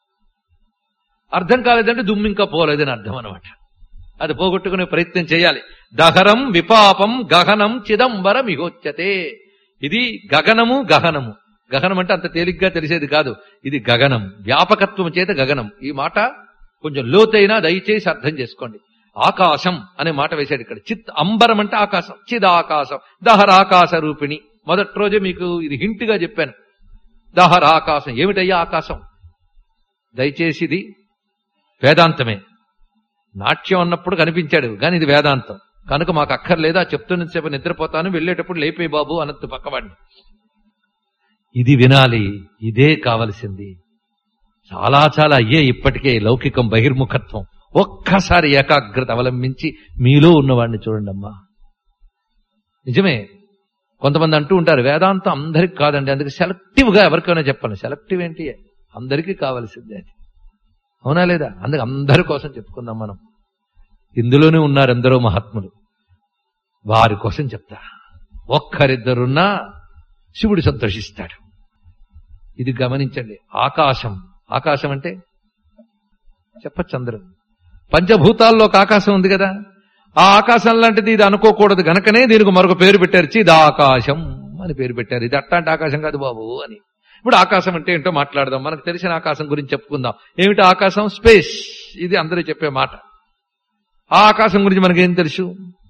Speaker 2: అర్థం కాలేదంటే దుమ్ము ఇంకా పోలేదని అర్థం అనమాట అది పోగొట్టుకునే ప్రయత్నం చేయాలి దహరం విపాపం గహనం చిదంబరం ఇహోచ్యతే ఇది గగనము గహనము గగనం అంటే అంత తేలిగ్గా తెలిసేది కాదు ఇది గగనం వ్యాపకత్వం చేత గగనం ఈ మాట కొంచెం లోతైనా దయచేసి అర్థం చేసుకోండి ఆకాశం అనే మాట వేశాడు ఇక్కడ చిత్ అంబరం అంటే ఆకాశం చిదాకాశం దహరాకాశ రూపిణి మొదటి రోజే మీకు ఇది హింట్గా చెప్పాను దహరాకాశం ఏమిటయ్యా ఆకాశం దయచేసి ఇది వేదాంతమే నాట్యం అన్నప్పుడు కనిపించాడు కానీ ఇది వేదాంతం కనుక మాకు అక్కర్లేదా చెప్తున్న సేపు నిద్రపోతాను వెళ్ళేటప్పుడు లేపే బాబు అన్నట్టు పక్కవాడిని ఇది వినాలి ఇదే కావలసింది చాలా చాలా అయ్యే ఇప్పటికే లౌకికం బహిర్ముఖత్వం ఒక్కసారి ఏకాగ్రత అవలంబించి మీలో ఉన్నవాడిని చూడండి అమ్మా నిజమే కొంతమంది అంటూ ఉంటారు వేదాంతం అందరికి కాదండి అందుకే సెలెక్టివ్ గా ఎవరికైనా చెప్పండి సెలెక్టివ్ ఏంటి అందరికీ కావాల్సిందే అది అవునా లేదా అందుకే అందరి కోసం చెప్పుకుందాం మనం ఇందులోనే ఉన్నారు ఎందరో మహాత్ములు వారి కోసం చెప్తా ఒక్కరిద్దరున్నా శివుడు సంతోషిస్తాడు ఇది గమనించండి ఆకాశం ఆకాశం అంటే చెప్పచ్చు అందరూ పంచభూతాల్లో ఒక ఆకాశం ఉంది కదా ఆ ఆకాశం లాంటిది ఇది అనుకోకూడదు గనకనే దీనికి మరొక పేరు పెట్టారు చిదాకాశం అని పేరు పెట్టారు ఇది అట్లాంటి ఆకాశం కాదు బాబు అని ఇప్పుడు ఆకాశం అంటే ఏంటో మాట్లాడదాం మనకు తెలిసిన ఆకాశం గురించి చెప్పుకుందాం ఏమిటి ఆకాశం స్పేస్ ఇది అందరూ చెప్పే మాట ఆ ఆకాశం గురించి మనకేం తెలుసు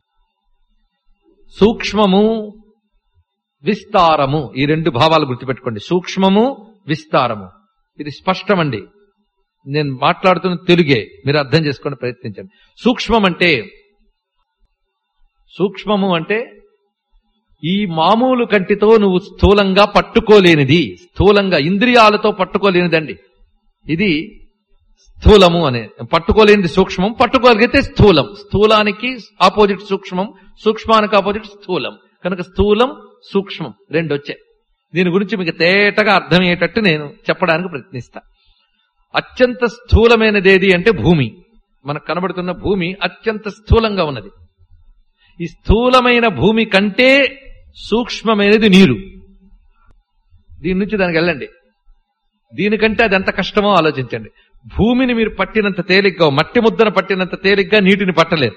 Speaker 2: సూక్ష్మము విస్తారము ఈ రెండు భావాలు గుర్తుపెట్టుకోండి సూక్ష్మము విస్తారము ఇది స్పష్టమండి నేను మాట్లాడుతున్న తెలుగే మీరు అర్థం చేసుకొని ప్రయత్నించండి సూక్ష్మం అంటే సూక్ష్మము అంటే ఈ మామూలు కంటితో నువ్వు స్థూలంగా పట్టుకోలేనిది స్థూలంగా ఇంద్రియాలతో పట్టుకోలేనిదండి ఇది స్థూలము అనే పట్టుకోలేనిది సూక్ష్మం పట్టుకోగలిగితే స్థూలం స్థూలానికి ఆపోజిట్ సూక్ష్మం సూక్ష్మానికి ఆపోజిట్ స్థూలం కనుక స్థూలం సూక్ష్మం రెండు వచ్చాయి దీని గురించి మీకు తేటగా అర్థమయ్యేటట్టు నేను చెప్పడానికి ప్రయత్నిస్తా అత్యంత స్థూలమైనది ఏది అంటే భూమి మనకు కనబడుతున్న భూమి అత్యంత స్థూలంగా ఉన్నది ఈ స్థూలమైన భూమి కంటే సూక్ష్మమైనది నీరు దీని నుంచి దానికి వెళ్ళండి దీనికంటే అది ఎంత కష్టమో ఆలోచించండి భూమిని మీరు పట్టినంత తేలిగ్గా మట్టి ముద్దను పట్టినంత తేలిగ్గా నీటిని పట్టలేరు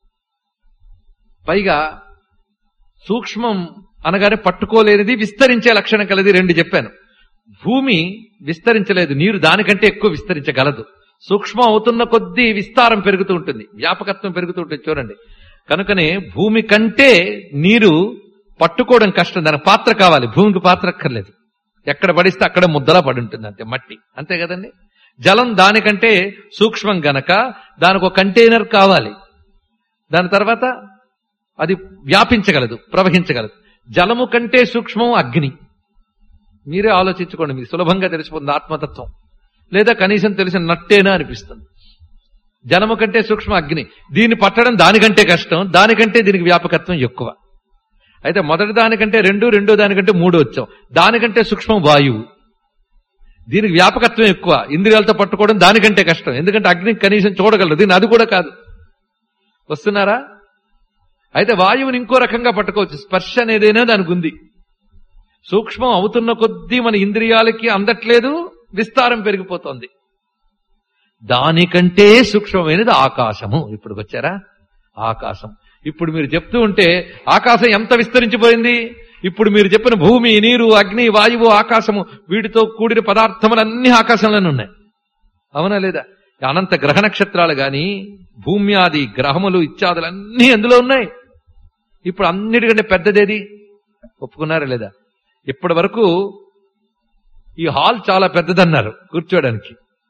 Speaker 2: పైగా సూక్ష్మం అనగానే పట్టుకోలేనిది విస్తరించే లక్షణం కలది రెండు చెప్పాను భూమి విస్తరించలేదు నీరు దానికంటే ఎక్కువ విస్తరించగలదు సూక్ష్మం అవుతున్న కొద్దీ విస్తారం పెరుగుతూ ఉంటుంది వ్యాపకత్వం పెరుగుతూ ఉంటుంది చూడండి కనుకనే భూమి కంటే నీరు పట్టుకోవడం కష్టం దానికి పాత్ర కావాలి భూమికి పాత్ర అక్కర్లేదు ఎక్కడ పడిస్తే అక్కడ ముద్దలా పడి ఉంటుంది అంతే మట్టి అంతే కదండి జలం దానికంటే సూక్ష్మం గనక దానికి ఒక కంటైనర్ కావాలి దాని తర్వాత అది వ్యాపించగలదు ప్రవహించగలదు జలము కంటే సూక్ష్మం అగ్ని మీరే ఆలోచించుకోండి మీకు సులభంగా తెలిసిపోతుంది ఆత్మతత్వం లేదా కనీసం తెలిసిన నట్టేనా అనిపిస్తుంది జలము కంటే సూక్ష్మ అగ్ని దీన్ని పట్టడం దానికంటే కష్టం దానికంటే దీనికి వ్యాపకత్వం ఎక్కువ అయితే మొదటి దానికంటే రెండు రెండో దానికంటే మూడు వచ్చాం దానికంటే సూక్ష్మం వాయువు దీనికి వ్యాపకత్వం ఎక్కువ ఇంద్రియాలతో పట్టుకోవడం దానికంటే కష్టం ఎందుకంటే అగ్ని కనీసం చూడగలరు దీన్ని అది కూడా కాదు వస్తున్నారా అయితే వాయువుని ఇంకో రకంగా పట్టుకోవచ్చు స్పర్శ అనేదైనా దానికి ఉంది సూక్ష్మం అవుతున్న కొద్దీ మన ఇంద్రియాలకి అందట్లేదు విస్తారం పెరిగిపోతోంది దానికంటే సూక్ష్మమైనది ఆకాశము ఇప్పుడు వచ్చారా ఆకాశం ఇప్పుడు మీరు చెప్తూ ఉంటే ఆకాశం ఎంత విస్తరించిపోయింది ఇప్పుడు మీరు చెప్పిన భూమి నీరు అగ్ని వాయువు ఆకాశము వీటితో కూడిన పదార్థములన్నీ ఆకాశంలోనే ఉన్నాయి అవునా లేదా అనంత గ్రహ నక్షత్రాలు గాని భూమి ఆది గ్రహములు ఇత్యాదులన్నీ అందులో ఉన్నాయి ఇప్పుడు అన్నిటికంటే పెద్దదేది ఒప్పుకున్నారా లేదా ఇప్పటి వరకు ఈ హాల్ చాలా పెద్దదన్నారు కూర్చోడానికి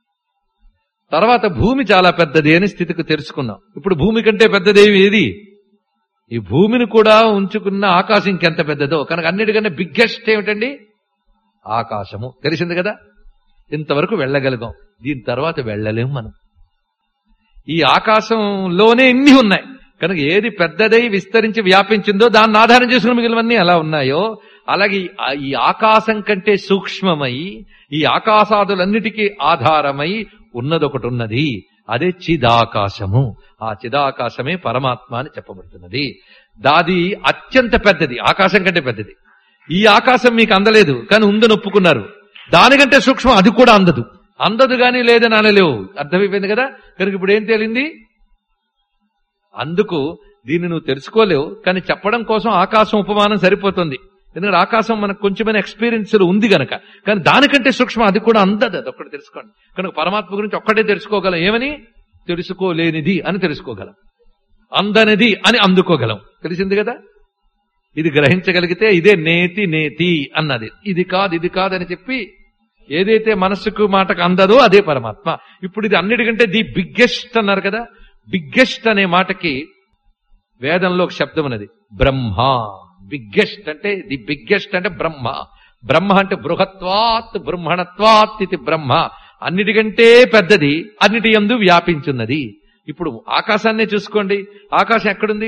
Speaker 2: తర్వాత భూమి చాలా పెద్దది అని స్థితికి తెలుసుకున్నాం ఇప్పుడు భూమి కంటే పెద్దదేవి ఏది ఈ భూమిని కూడా ఉంచుకున్న ఆకాశం ఇంకెంత పెద్దదో కనుక అన్నిటికన్నా బిగ్గెస్ట్ ఏమిటండి ఆకాశము తెలిసింది కదా ఇంతవరకు వెళ్ళగలిగాం దీని తర్వాత వెళ్ళలేం మనం ఈ ఆకాశంలోనే ఇన్ని ఉన్నాయి కనుక ఏది పెద్దదై విస్తరించి వ్యాపించిందో దాన్ని ఆధారం చేసుకుని మిగిలినవన్నీ ఎలా ఉన్నాయో అలాగే ఈ- ఆ- ఈ ఆకాశం కంటే సూక్ష్మమై ఈ ఆకాశాదులన్నిటికీ ఆధారమై ఉన్నదొకటి ఉన్నది అదే చిదాకాశము ఆ చిదాకాశమే పరమాత్మ అని చెప్పబడుతున్నది దాది అత్యంత పెద్దది ఆకాశం కంటే పెద్దది ఈ ఆకాశం మీకు అందలేదు కానీ ఉందని ఒప్పుకున్నారు దానికంటే సూక్ష్మం అది కూడా అందదు అందదు గాని లేదని అనలేవు అర్థమైపోయింది కదా కనుక ఇప్పుడు ఏం తేలింది అందుకు దీన్ని నువ్వు తెలుసుకోలేవు కానీ చెప్పడం కోసం ఆకాశం ఉపమానం సరిపోతుంది ఎందుకంటే ఆకాశం మనకు కొంచెమైన ఎక్స్పీరియన్స్ ఉంది గనక కానీ దానికంటే సూక్ష్మం అది కూడా అందదు అది ఒక్కటి తెలుసుకోండి కనుక పరమాత్మ గురించి ఒక్కటే తెలుసుకోగలం ఏమని తెలుసుకోలేనిది అని తెలుసుకోగలం అందనిది అని అందుకోగలం తెలిసింది కదా ఇది గ్రహించగలిగితే ఇదే నేతి నేతి అన్నది ఇది కాదు ఇది కాదని చెప్పి ఏదైతే మనస్సుకు మాటకు అందదో అదే పరమాత్మ ఇప్పుడు ఇది అన్నిటికంటే ది బిగ్గెస్ట్ అన్నారు కదా బిగ్గెస్ట్ అనే మాటకి వేదంలో ఒక శబ్దం ఉన్నది బ్రహ్మ బిగ్గెస్ట్ అంటే ది బిగ్గెస్ట్ అంటే బ్రహ్మ బ్రహ్మ అంటే బృహత్వాత్ బ్రహ్మణత్వాత్ ఇది బ్రహ్మ అన్నిటికంటే పెద్దది అన్నిటి ఎందు వ్యాపించున్నది ఇప్పుడు ఆకాశాన్నే చూసుకోండి ఆకాశం ఎక్కడుంది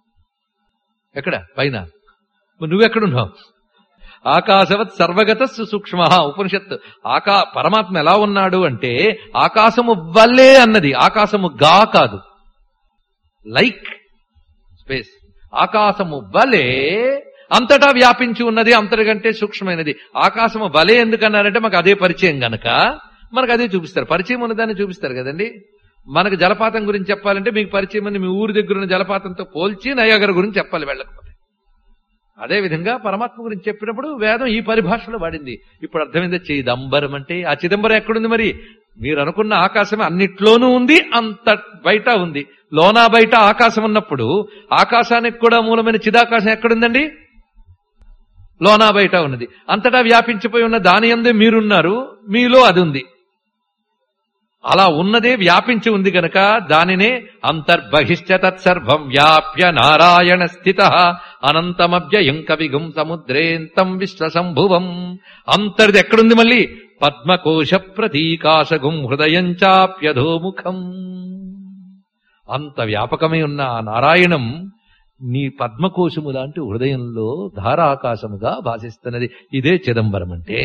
Speaker 2: ఎక్కడ పైన మరి నువ్వెక్కడున్నావు ఆకాశవత్ సర్వగత సూక్ష్మ ఉపనిషత్తు ఆకా పరమాత్మ ఎలా ఉన్నాడు అంటే ఆకాశము వల్లే అన్నది ఆకాశము గా కాదు లైక్ స్పేస్ ఆకాశము వలే అంతటా వ్యాపించి ఉన్నది అంతటికంటే సూక్ష్మమైనది ఆకాశము వలే ఎందుకన్నారంటే మాకు అదే పరిచయం గనక మనకు అదే చూపిస్తారు పరిచయం ఉన్నదాన్ని చూపిస్తారు కదండి మనకు జలపాతం గురించి చెప్పాలంటే మీకు పరిచయం అని మీ ఊరి దగ్గర ఉన్న జలపాతంతో పోల్చి నయాగర గురించి చెప్పాలి వెళ్ళకపోతే అదే విధంగా పరమాత్మ గురించి చెప్పినప్పుడు వేదం ఈ పరిభాషలో వాడింది ఇప్పుడు అర్థమైంది చిదంబరం అంటే ఆ చిదంబరం ఎక్కడుంది మరి మీరు అనుకున్న ఆకాశం అన్నిట్లోనూ ఉంది అంత బయట ఉంది లోనా బయట ఆకాశం ఉన్నప్పుడు ఆకాశానికి కూడా మూలమైన చిదాకాశం ఎక్కడుందండి లోనా బయట ఉన్నది అంతటా వ్యాపించిపోయి ఉన్న దాని అందే మీరున్నారు మీలో అది ఉంది అలా ఉన్నదే వ్యాపించి ఉంది గనక దానినే అంతర్బహిష్ట తత్సర్వం వ్యాప్య నారాయణ స్థిత అనంతమవ్యయం కవిగుం సముద్రేంతం విశ్వసంభువం అంతర్ది ఎక్కడుంది మళ్ళీ పద్మకోశ ప్రతీకాశగుం హృదయం చాప్యధోముఖం అంత వ్యాపకమై ఉన్న ఆ నారాయణం నీ పద్మకోశము లాంటి హృదయంలో ధారాకాశముగా భాషిస్తున్నది ఇదే చిదంబరం అంటే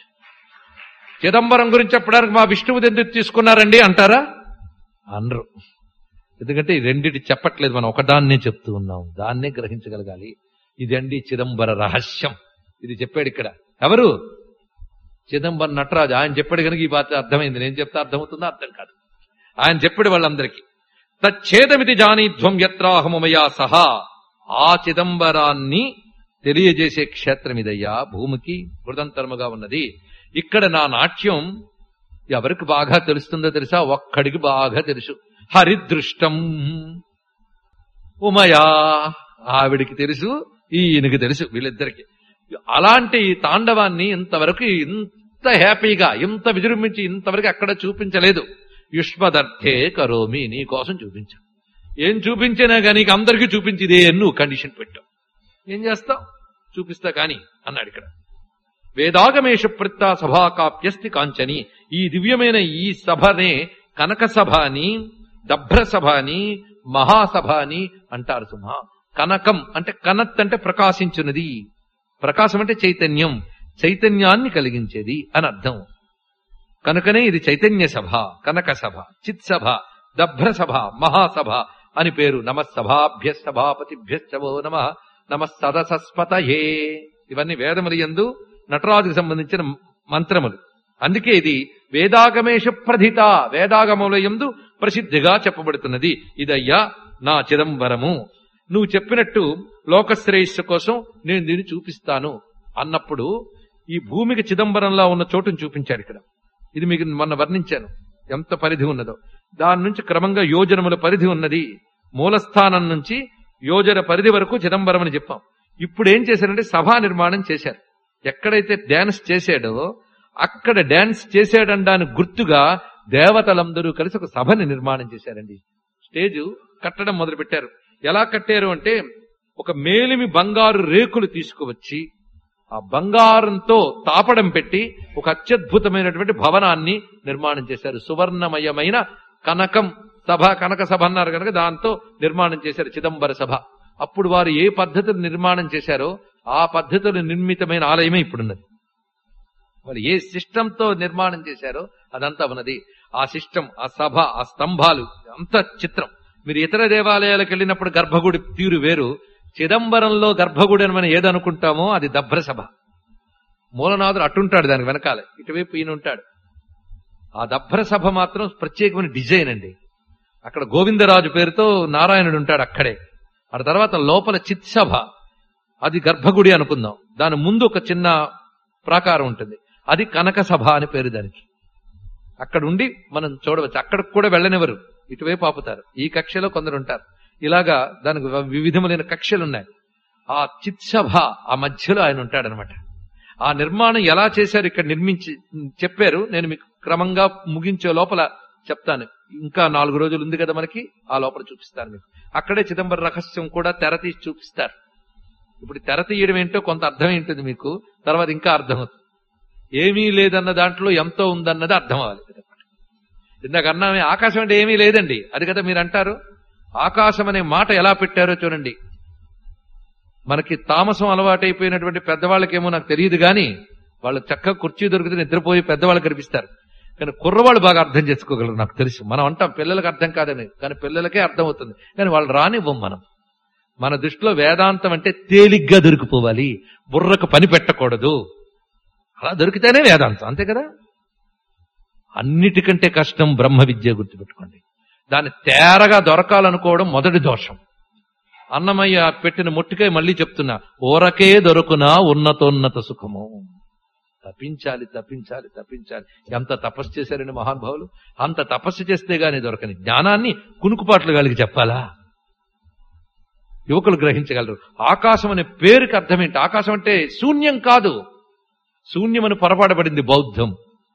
Speaker 2: చిదంబరం గురించి చెప్పడానికి మా విష్ణువు ఎందుకు తీసుకున్నారండి అంటారా అనరు ఎందుకంటే ఈ రెండిటి చెప్పట్లేదు మనం ఒకదాన్నే చెప్తూ ఉన్నాం దాన్నే గ్రహించగలగాలి ఇదండి చిదంబర రహస్యం ఇది చెప్పాడు ఇక్కడ ఎవరు చిదంబరం నటరాజు ఆయన చెప్పాడు కనుక ఈ బాధ అర్థమైంది నేను చెప్తే అర్థమవుతుందో అర్థం కాదు ఆయన చెప్పాడు వాళ్ళందరికీ తచ్చేదమితి జానీధ్వం యత్రాహమయా సహా ఆ చిదంబరాన్ని తెలియజేసే క్షేత్రం ఇదయ్యా భూమికి హృదంతరముగా ఉన్నది ఇక్కడ నా నాట్యం ఎవరికి బాగా తెలుస్తుందో తెలుసా ఒక్కడికి బాగా తెలుసు హరిదృష్టం ఉమయా ఆవిడికి తెలుసు ఈయనకి తెలుసు వీళ్ళిద్దరికి అలాంటి ఈ తాండవాన్ని ఇంతవరకు ఇంత హ్యాపీగా ఇంత విజృంభించి ఇంతవరకు ఎక్కడ చూపించలేదు యుష్మదర్థే కరోమి నీ కోసం చూపించా ఏం చూపించినా కానీ నీకు అందరికీ చూపించి ఇదే నువ్వు కండిషన్ పెట్టావు ఏం చేస్తావు చూపిస్తా కాని అన్నాడు ఇక్కడ వేదాగమేష ప్రత్తా సభాకాప్యస్తి కాంచని ఈ దివ్యమైన ఈ సభనే కనక సభ అని దభ్ర సభ అని మహాసభ అని అంటారు సుమ కనకం అంటే కనత్ అంటే ప్రకాశించున్నది ప్రకాశం అంటే చైతన్యం చైతన్యాన్ని కలిగించేది అని అర్థం కనుకనే ఇది చైతన్య సభ కనక సభ చిత్ సభ దభ్ర సభ మహాసభ అని పేరు నమ సభాభ్య సభాపతిభ్యశ్చవో నమ నమ సదసస్పతయే ఇవన్నీ వేదములు యందు నటరాజుకు సంబంధించిన మంత్రములు అందుకే ఇది వేదాగమేష ప్రధిత వేదాగముల యందు ప్రసిద్ధిగా చెప్పబడుతున్నది ఇదయ్యా నా చిదంబరము నువ్వు చెప్పినట్టు లోకశ్రేయస్సు కోసం నేను దీన్ని చూపిస్తాను అన్నప్పుడు ఈ భూమికి చిదంబరంలో ఉన్న చోటును చూపించాడు ఇక్కడ ఇది మీకు మొన్న వర్ణించాను ఎంత పరిధి ఉన్నదో దాని నుంచి క్రమంగా యోజనముల పరిధి ఉన్నది మూలస్థానం నుంచి యోజన పరిధి వరకు చిదంబరం అని చెప్పాం ఇప్పుడు ఏం చేశారంటే సభా నిర్మాణం చేశారు ఎక్కడైతే డాన్స్ చేశాడో అక్కడ డాన్స్ చేశాడనడానికి గుర్తుగా దేవతలందరూ కలిసి ఒక సభని నిర్మాణం చేశారండి స్టేజ్ కట్టడం మొదలు పెట్టారు ఎలా కట్టారు అంటే ఒక మేలిమి బంగారు రేకులు తీసుకువచ్చి ఆ బంగారంతో తాపడం పెట్టి ఒక అత్యద్భుతమైనటువంటి భవనాన్ని నిర్మాణం చేశారు సువర్ణమయమైన కనకం సభ కనక సభ అన్నారు కనుక దాంతో నిర్మాణం చేశారు చిదంబర సభ అప్పుడు వారు ఏ పద్ధతిని నిర్మాణం చేశారో ఆ పద్ధతులు నిర్మితమైన ఆలయమే ఇప్పుడున్నది వాళ్ళు ఏ సిస్టమ్ తో నిర్మాణం చేశారో అదంతా ఉన్నది ఆ సిస్టమ్ ఆ సభ ఆ స్తంభాలు అంత చిత్రం మీరు ఇతర దేవాలయాలకు వెళ్ళినప్పుడు గర్భగుడి తీరు వేరు చిదంబరంలో గర్భగుడి అని మనం ఏదనుకుంటామో అది దభ్ర సభ మూలనాథుడు అట్టుంటాడు దానికి వెనకాల ఇటువైపు ఈయన ఉంటాడు ఆ దభ్ర సభ మాత్రం ప్రత్యేకమైన డిజైన్ అండి అక్కడ గోవిందరాజు పేరుతో నారాయణుడు ఉంటాడు అక్కడే ఆ తర్వాత లోపల చిత్సభ అది గర్భగుడి అనుకుందాం దాని ముందు ఒక చిన్న ప్రాకారం ఉంటుంది అది కనక సభ అని పేరు దానికి అక్కడ ఉండి మనం చూడవచ్చు అక్కడికి కూడా వెళ్ళనివ్వరు ఇటువైపు ఆపుతారు ఈ కక్షలో కొందరు ఉంటారు ఇలాగా దానికి వివిధములైన కక్షలు ఉన్నాయి ఆ చిత్సభ ఆ మధ్యలో ఆయన ఉంటాడనమాట ఆ నిర్మాణం ఎలా చేశారు ఇక్కడ నిర్మించి చెప్పారు నేను మీకు క్రమంగా ముగించే లోపల చెప్తాను ఇంకా నాలుగు రోజులు ఉంది కదా మనకి ఆ లోపల చూపిస్తాను మీకు అక్కడే చిదంబర రహస్యం కూడా తెర తీసి చూపిస్తారు ఇప్పుడు తెర తీయడం ఏంటో కొంత అర్థం ఉంటుంది మీకు తర్వాత ఇంకా అర్థమవుతుంది ఏమీ లేదన్న దాంట్లో ఎంతో ఉందన్నది అర్థం అవ్వాలి ఇందాక అన్నామే ఆకాశం అంటే ఏమీ లేదండి అది కదా మీరు అంటారు ఆకాశం అనే మాట ఎలా పెట్టారో చూడండి మనకి తామసం అలవాటైపోయినటువంటి పెద్దవాళ్ళకేమో నాకు తెలియదు గాని వాళ్ళు చక్కగా కుర్చీ దొరికితే నిద్రపోయి పెద్దవాళ్ళు కనిపిస్తారు కానీ కుర్రవాళ్ళు బాగా అర్థం చేసుకోగలరు నాకు తెలుసు మనం అంటాం పిల్లలకు అర్థం కాదని కానీ పిల్లలకే అర్థం అవుతుంది కానీ వాళ్ళు రానివ్వం మనం మన దృష్టిలో వేదాంతం అంటే తేలిగ్గా దొరికిపోవాలి బుర్రకు పని పెట్టకూడదు అలా దొరికితేనే వేదాంతం అంతే కదా అన్నిటికంటే కష్టం బ్రహ్మ విద్య గుర్తుపెట్టుకోండి దాన్ని తేరగా దొరకాలనుకోవడం మొదటి దోషం అన్నమయ్య పెట్టిన ముట్టికై మళ్ళీ చెప్తున్నా ఊరకే దొరుకునా ఉన్నతోన్నత సుఖము తప్పించాలి తప్పించాలి తప్పించాలి ఎంత తపస్సు చేశారండి మహానుభావులు అంత తపస్సు చేస్తే గాని దొరకని జ్ఞానాన్ని కునుకుపాట్లు కలిగి చెప్పాలా యువకులు గ్రహించగలరు ఆకాశం అనే పేరుకి అర్థమేంటి ఆకాశం అంటే శూన్యం కాదు శూన్యమని పొరపాటబడింది బౌద్ధం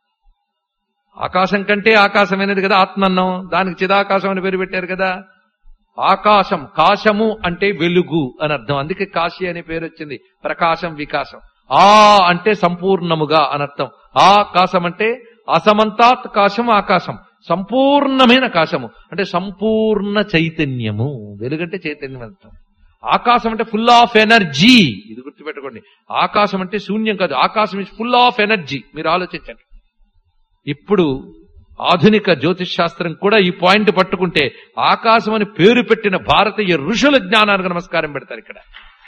Speaker 2: ఆకాశం కంటే ఆకాశమైనది కదా ఆత్మన్నం దానికి చిదాకాశం అని పేరు పెట్టారు కదా ఆకాశం కాశము అంటే వెలుగు అని అర్థం అందుకే కాశీ అనే పేరు వచ్చింది ప్రకాశం వికాసం ఆ అంటే సంపూర్ణముగా అనర్థం ఆకాశం అంటే అసమంతాత్ కాశం ఆకాశం సంపూర్ణమైన కాశము అంటే సంపూర్ణ చైతన్యము వెలుగంటే చైతన్యం అర్థం ఆకాశం అంటే ఫుల్ ఆఫ్ ఎనర్జీ ఇది గుర్తుపెట్టుకోండి ఆకాశం అంటే శూన్యం కాదు ఆకాశం ఇస్ ఫుల్ ఆఫ్ ఎనర్జీ మీరు ఆలోచించండి ఇప్పుడు ఆధునిక జ్యోతిష్ శాస్త్రం కూడా ఈ పాయింట్ పట్టుకుంటే ఆకాశం అని పేరు పెట్టిన భారతీయ ఋషుల జ్ఞానానికి నమస్కారం పెడతారు ఇక్కడ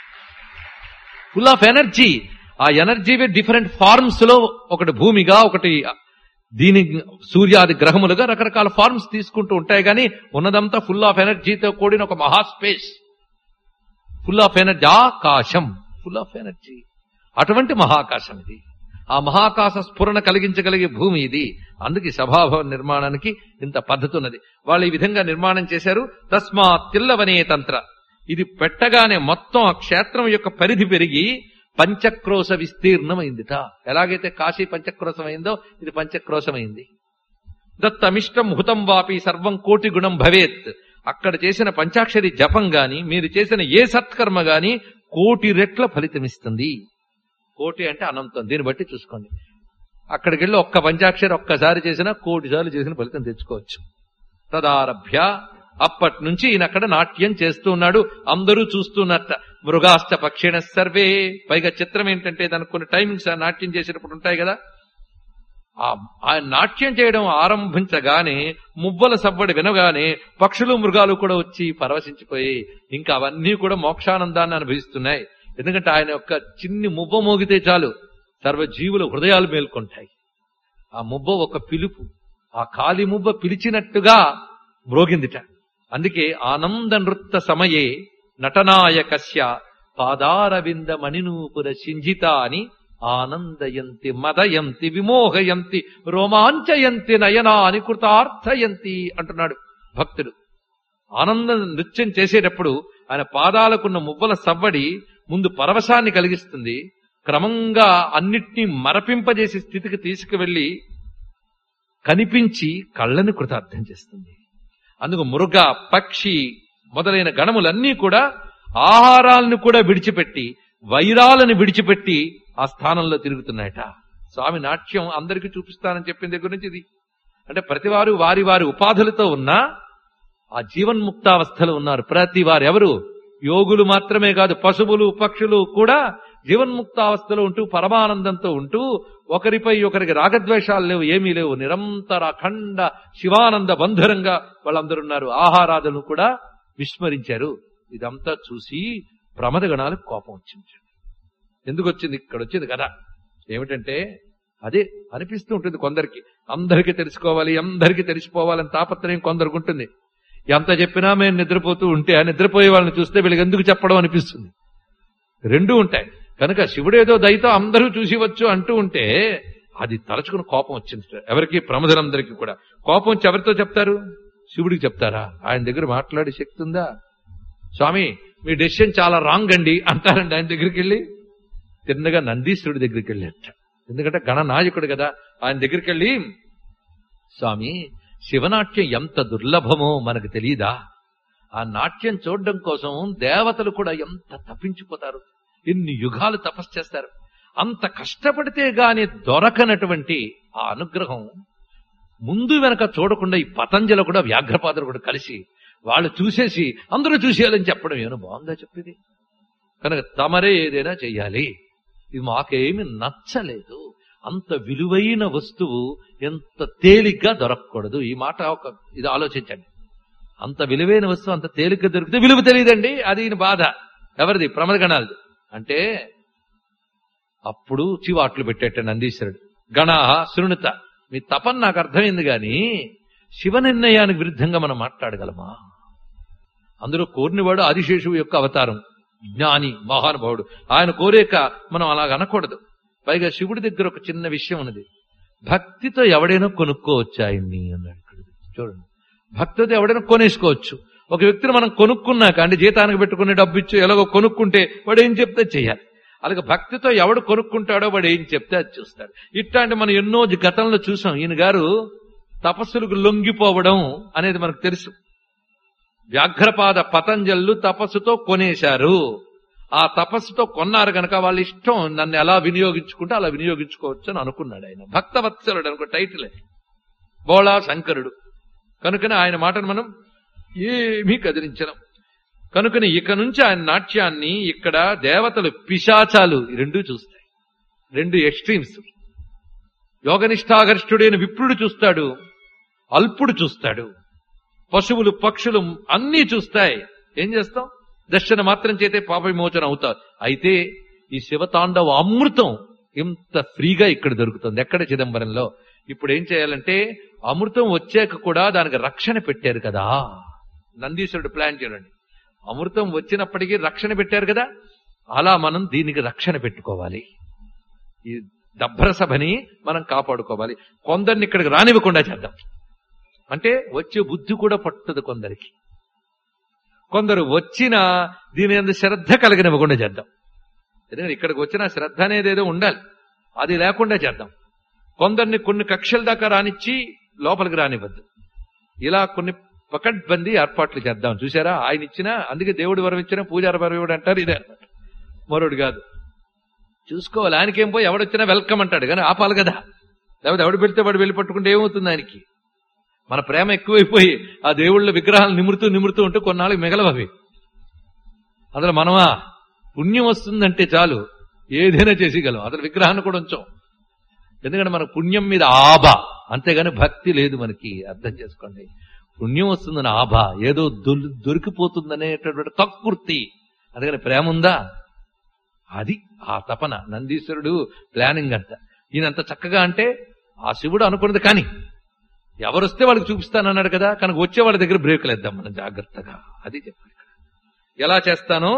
Speaker 2: ఫుల్ ఆఫ్ ఎనర్జీ ఆ ఎనర్జీ డిఫరెంట్ ఫార్మ్స్ లో ఒకటి భూమిగా ఒకటి దీని సూర్యాది గ్రహములుగా రకరకాల ఫార్మ్స్ తీసుకుంటూ ఉంటాయి కానీ ఉన్నదంతా ఫుల్ ఆఫ్ ఎనర్జీతో కూడిన ఒక మహా స్పేస్ ఫుల్ ఆఫ్ ఎనర్జీ ఆకాశం ఫుల్ ఆఫ్ ఎనర్జీ అటువంటి మహాకాశం ఇది ఆ మహాకాశ స్ఫురణ కలిగించగలిగే భూమి ఇది అందుకే సభాభవన నిర్మాణానికి ఇంత పద్ధతి ఉన్నది వాళ్ళు ఈ విధంగా నిర్మాణం చేశారు తస్మా తిల్లవనే తంత్ర ఇది పెట్టగానే మొత్తం ఆ క్షేత్రం యొక్క పరిధి పెరిగి పంచక్రోశ విస్తీర్ణమైందిట ఎలాగైతే కాశీ పంచక్రోశమైందో ఇది పంచక్రోశమైంది దత్తమిష్టం హుతం వాపి సర్వం కోటి గుణం భవేత్ అక్కడ చేసిన పంచాక్షరి జపం గాని మీరు చేసిన ఏ సత్కర్మ గాని కోటి రెట్ల ఫలితమిస్తుంది కోటి అంటే అనంతం దీన్ని బట్టి చూసుకోండి అక్కడికి వెళ్ళి ఒక్క పంచాక్షరి ఒక్కసారి చేసినా కోటి సార్లు చేసిన ఫలితం తెచ్చుకోవచ్చు తదారభ్య అప్పటి నుంచి ఈయన అక్కడ నాట్యం చేస్తూ ఉన్నాడు అందరూ చూస్తున్నట్ట మృగాష్ట పక్షిణ సర్వే పైగా చిత్రం ఏంటంటే దానికి కొన్ని టైమింగ్స్ ఆ నాట్యం చేసేటప్పుడు ఉంటాయి కదా ఆ ఆ నాట్యం చేయడం ఆరంభించగానే మువ్వల సవ్వడి వినగానే పక్షులు మృగాలు కూడా వచ్చి పరవశించిపోయి ఇంకా అవన్నీ కూడా మోక్షానందాన్ని అనుభవిస్తున్నాయి ఎందుకంటే ఆయన యొక్క చిన్ని మువ్వ మోగితే చాలు సర్వజీవుల హృదయాలు మేల్కొంటాయి ఆ మువ్వ ఒక పిలుపు ఆ కాలి మువ్వ పిలిచినట్టుగా మ్రోగిందిట అందుకే ఆనంద నృత్త సమయే నటనాయకస్య పాదారవింద మణినూపుర సింజిత అని ఆనందయంతి మదయంతి విమోహయంతి రోమాంచయంతి నయనాని కృతార్థయంతి అంటున్నాడు భక్తుడు ఆనంద నృత్యం చేసేటప్పుడు ఆయన పాదాలకున్న మువ్వల సవ్వడి ముందు పరవశాన్ని కలిగిస్తుంది క్రమంగా అన్నిటినీ మరపింపజేసే స్థితికి తీసుకువెళ్లి కనిపించి కళ్ళని కృతార్థం చేస్తుంది అందుకు మృగ పక్షి మొదలైన గణములన్నీ కూడా ఆహారాలను కూడా విడిచిపెట్టి వైరాలను విడిచిపెట్టి ఆ స్థానంలో తిరుగుతున్నాయట స్వామి నాట్యం అందరికీ చూపిస్తానని చెప్పిన దగ్గర నుంచి ఇది అంటే ప్రతివారు వారి వారి ఉపాధులతో ఉన్నా ఆ జీవన్ముక్తావస్థలో ఉన్నారు ప్రతి వారు ఎవరు యోగులు మాత్రమే కాదు పశువులు పక్షులు కూడా జీవన్ముక్తావస్థలో ఉంటూ పరమానందంతో ఉంటూ ఒకరిపై ఒకరికి రాగద్వేషాలు లేవు ఏమీ లేవు నిరంతర అఖండ శివానంద బంధురంగా వాళ్ళందరూ ఉన్నారు ఆహారాదులను కూడా విస్మరించారు ఇదంతా చూసి ప్రమద గణాలకు కోపం వచ్చింది ఎందుకు వచ్చింది ఇక్కడ వచ్చింది కదా ఏమిటంటే అదే అనిపిస్తూ ఉంటుంది కొందరికి అందరికీ తెలుసుకోవాలి అందరికీ తెలిసిపోవాలని తాపత్రయం కొందరికి ఉంటుంది ఎంత చెప్పినా మేము నిద్రపోతూ ఉంటే ఆ నిద్రపోయే వాళ్ళని చూస్తే వీళ్ళకి ఎందుకు చెప్పడం అనిపిస్తుంది రెండూ ఉంటాయి కనుక శివుడేదో దయతో అందరూ చూసివచ్చు అంటూ ఉంటే అది తలచుకుని కోపం వచ్చింది ఎవరికి ప్రమదులందరికీ కూడా కోపం వచ్చి ఎవరితో చెప్తారు శివుడికి చెప్తారా ఆయన దగ్గర మాట్లాడే శక్తి ఉందా స్వామి మీ డెసిషన్ చాలా రాంగ్ అండి అంటారండి ఆయన దగ్గరికి వెళ్ళి తిన్నగా నందీశ్వరుడి దగ్గరికి వెళ్ళేట ఎందుకంటే గణనాయకుడు కదా ఆయన దగ్గరికి వెళ్ళి స్వామి శివనాట్యం ఎంత దుర్లభమో మనకు తెలియదా ఆ నాట్యం చూడడం కోసం దేవతలు కూడా ఎంత తప్పించిపోతారు ఎన్ని యుగాలు తపస్సు చేస్తారు అంత కష్టపడితే గాని దొరకనటువంటి ఆ అనుగ్రహం ముందు వెనక చూడకుండా ఈ పతంజలు కూడా వ్యాఘ్రపాదులు కూడా కలిసి వాళ్ళు చూసేసి అందరూ చూసేయాలని చెప్పడం ఏమో బాగుందా చెప్పేది కనుక తమరే ఏదైనా చెయ్యాలి ఇది మాకేమి నచ్చలేదు అంత విలువైన వస్తువు ఎంత తేలిగ్గా దొరకకూడదు ఈ మాట ఒక ఇది ఆలోచించండి అంత విలువైన వస్తువు అంత తేలిగ్గా దొరికితే విలువ తెలియదండి అది ఈయన బాధ ఎవరిది ప్రమద గణాలది అంటే అప్పుడు చివాట్లు పెట్టేట నందీశ్వరుడు గణ శృణుత మీ తపన నాకు అర్థమైంది గాని శివ నిర్ణయానికి విరుద్ధంగా మనం మాట్లాడగలమా అందులో కోరినవాడు ఆదిశేషువు యొక్క అవతారం జ్ఞాని మహానుభావుడు ఆయన కోరేక మనం అలాగ అనకూడదు పైగా శివుడి దగ్గర ఒక చిన్న విషయం ఉన్నది భక్తితో ఎవడైనా కొనుక్కోవచ్చు ఆయన్ని అన్నాడు ఇక్కడ చూడండి భక్తితో ఎవడైనా కొనేసుకోవచ్చు ఒక వ్యక్తిని మనం కొనుక్కున్నాక అంటే జీతానికి పెట్టుకునే డబ్బు ఇచ్చి ఎలాగో కొనుక్కుంటే వాడు ఏం చెప్తే చెయ్యాలి అలాగే భక్తితో ఎవడు కొనుక్కుంటాడో వాడు ఏం చెప్తే అది చూస్తాడు ఇట్లాంటి మనం ఎన్నో గతంలో చూసాం ఈయన గారు తపస్సులకు లొంగిపోవడం అనేది మనకు తెలుసు వ్యాఘ్రపాద పతంజల్లు తపస్సుతో కొనేశారు ఆ తపస్సుతో కొన్నారు గనక వాళ్ళ ఇష్టం నన్ను ఎలా వినియోగించుకుంటే అలా వినియోగించుకోవచ్చు అని అనుకున్నాడు ఆయన భక్తవత్సలుడు అనుకో టైటిల్ బోళా శంకరుడు కనుకనే ఆయన మాటను మనం ఏమీ కదిలించడం కనుకని ఇక నుంచి ఆయన నాట్యాన్ని ఇక్కడ దేవతలు పిశాచాలు ఈ రెండూ చూస్తాయి రెండు ఎక్స్ట్రీమ్స్ యోగనిష్టాగరిష్ఠుడైన విప్రుడు చూస్తాడు అల్పుడు చూస్తాడు పశువులు పక్షులు అన్నీ చూస్తాయి ఏం చేస్తాం దర్శన మాత్రం చేతే పాప విమోచన అవుతారు అయితే ఈ శివతాండవ అమృతం ఇంత ఫ్రీగా ఇక్కడ దొరుకుతుంది ఎక్కడ చిదంబరంలో ఇప్పుడు ఏం చేయాలంటే అమృతం వచ్చాక కూడా దానికి రక్షణ పెట్టారు కదా నందీశ్వరుడు ప్లాన్ చేయండి అమృతం వచ్చినప్పటికీ రక్షణ పెట్టారు కదా అలా మనం దీనికి రక్షణ పెట్టుకోవాలి ఈ దభ్ర సభని మనం కాపాడుకోవాలి కొందరిని ఇక్కడికి రానివ్వకుండా చేద్దాం అంటే వచ్చే బుద్ధి కూడా పట్టదు కొందరికి కొందరు వచ్చిన దీని అందు శ్రద్ధ కలిగినవ్వకుండా చేద్దాం ఎందుకంటే ఇక్కడికి వచ్చిన శ్రద్ధ అనేది ఏదో ఉండాలి అది లేకుండా చేద్దాం కొందరిని కొన్ని కక్షల దాకా రానిచ్చి లోపలికి రానివ్వద్దు ఇలా కొన్ని పకడ్బందీ ఏర్పాట్లు చేద్దాం చూసారా ఆయన ఇచ్చిన అందుకే దేవుడి వరం ఇచ్చిన పూజారి వరం ఇవ్వడు అంటారు ఇదే అన్నమాట మరోడు కాదు చూసుకోవాలి ఆయనకేం పోయి ఎవడొచ్చినా వెల్కమ్ అంటాడు కానీ ఆపాలి కదా లేకపోతే ఎవడు పెడితే వాడు వెళ్ళి పట్టుకుంటే ఏమవుతుంది ఆయనకి మన ప్రేమ ఎక్కువైపోయి ఆ దేవుళ్ళ విగ్రహాలు నిమురుతూ నిమురుతూ ఉంటే కొన్నాళ్ళకి మిగలవవి అందులో మనమా పుణ్యం వస్తుందంటే చాలు ఏదైనా చేసేయగలం అసలు విగ్రహాన్ని కూడా ఉంచాం ఎందుకంటే మన పుణ్యం మీద ఆభ అంతేగాని భక్తి లేదు మనకి అర్థం చేసుకోండి పుణ్యం వస్తుందని ఆభ ఏదో దొరి- దొరికిపోతుందనేటటువంటి కక్కుర్తి అందుకని ప్రేమ ఉందా అది ఆ తపన నందీశ్వరుడు ప్లానింగ్ అంట ఈయనంత చక్కగా అంటే ఆ శివుడు అనుకున్నది కానీ ఎవరొస్తే వాళ్ళకి చూపిస్తానన్నాడు కదా కనుక వచ్చే వాళ్ళ దగ్గర బ్రేకులు వేద్దాం మనం జాగ్రత్తగా అది చెప్పాలి ఇక్కడ. ఎలా చేస్తానో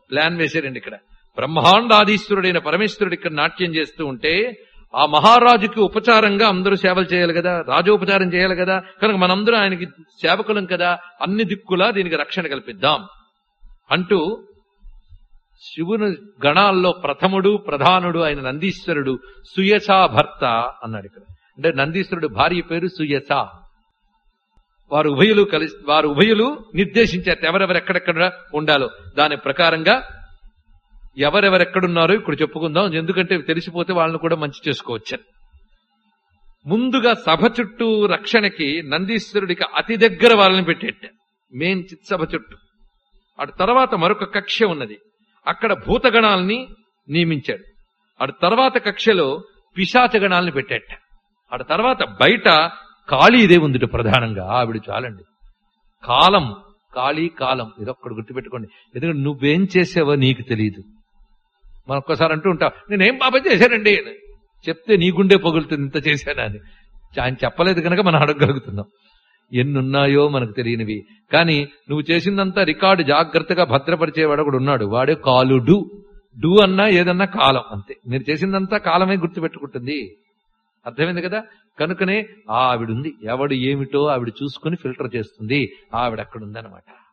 Speaker 2: ప్లాన్ వేశారండి ఇక్కడ బ్రహ్మాండాధీశ్వరుడైన పరమేశ్వరుడు ఇక్కడ నాట్యం చేస్తూ ఉంటే ఆ మహారాజుకి ఉపచారంగా అందరూ సేవలు చేయాలి కదా రాజోపచారం చేయాలి కదా కనుక మనందరూ ఆయనకి సేవకులం కదా అన్ని దిక్కులా దీనికి రక్షణ కల్పిద్దాం అంటూ శివుని గణాల్లో ప్రథముడు ప్రధానుడు ఆయన నందీశ్వరుడు సుయసా భర్త అన్నాడు ఇక్కడ అంటే నందీశ్వరుడు భార్య పేరు సుయస వారు ఉభయులు కలిసి వారు ఉభయులు నిర్దేశించారు ఎవరెవరెక్కడెక్కడ ఉండాలో దాని ప్రకారంగా ఎవరెవరెక్కడున్నారో ఇప్పుడు చెప్పుకుందాం ఎందుకంటే తెలిసిపోతే వాళ్ళని కూడా మంచి చేసుకోవచ్చని ముందుగా సభ చుట్టూ రక్షణకి నందీశ్వరుడికి అతి దగ్గర వాళ్ళని పెట్టేట మెయిన్ చిత్సభ చుట్టూ అటు తర్వాత మరొక కక్ష ఉన్నది అక్కడ భూతగణాల్ని నియమించాడు అటు తర్వాత కక్షలో పిశాచగణాల్ని పెట్టేట అటు తర్వాత బయట కాళీదేవి ఉంది ప్రధానంగా ఆవిడ చాలండి కాలం కాళీ కాలం ఇదొక్కడు గుర్తుపెట్టుకోండి ఎందుకంటే నువ్వేం చేసావో నీకు తెలియదు మనం ఒక్కసారి అంటూ ఉంటావు నేనేం పాపం చేశానండి అని చెప్తే నీ గుండె పగులుతుంది ఇంత చేశానా అని ఆయన చెప్పలేదు కనుక మనం అడగగలుగుతున్నాం ఎన్నున్నాయో మనకు తెలియనివి కానీ నువ్వు చేసిందంతా రికార్డు జాగ్రత్తగా భద్రపరిచేవాడు ఒకడు ఉన్నాడు వాడే కాలుడు డు అన్నా ఏదన్నా కాలం అంతే మీరు చేసిందంతా కాలమే గుర్తుపెట్టుకుంటుంది అర్థమైంది కదా కనుకనే ఆవిడుంది ఎవడు ఏమిటో ఆవిడ చూసుకుని ఫిల్టర్ చేస్తుంది ఆవిడ అక్కడ ఉందన్నమాట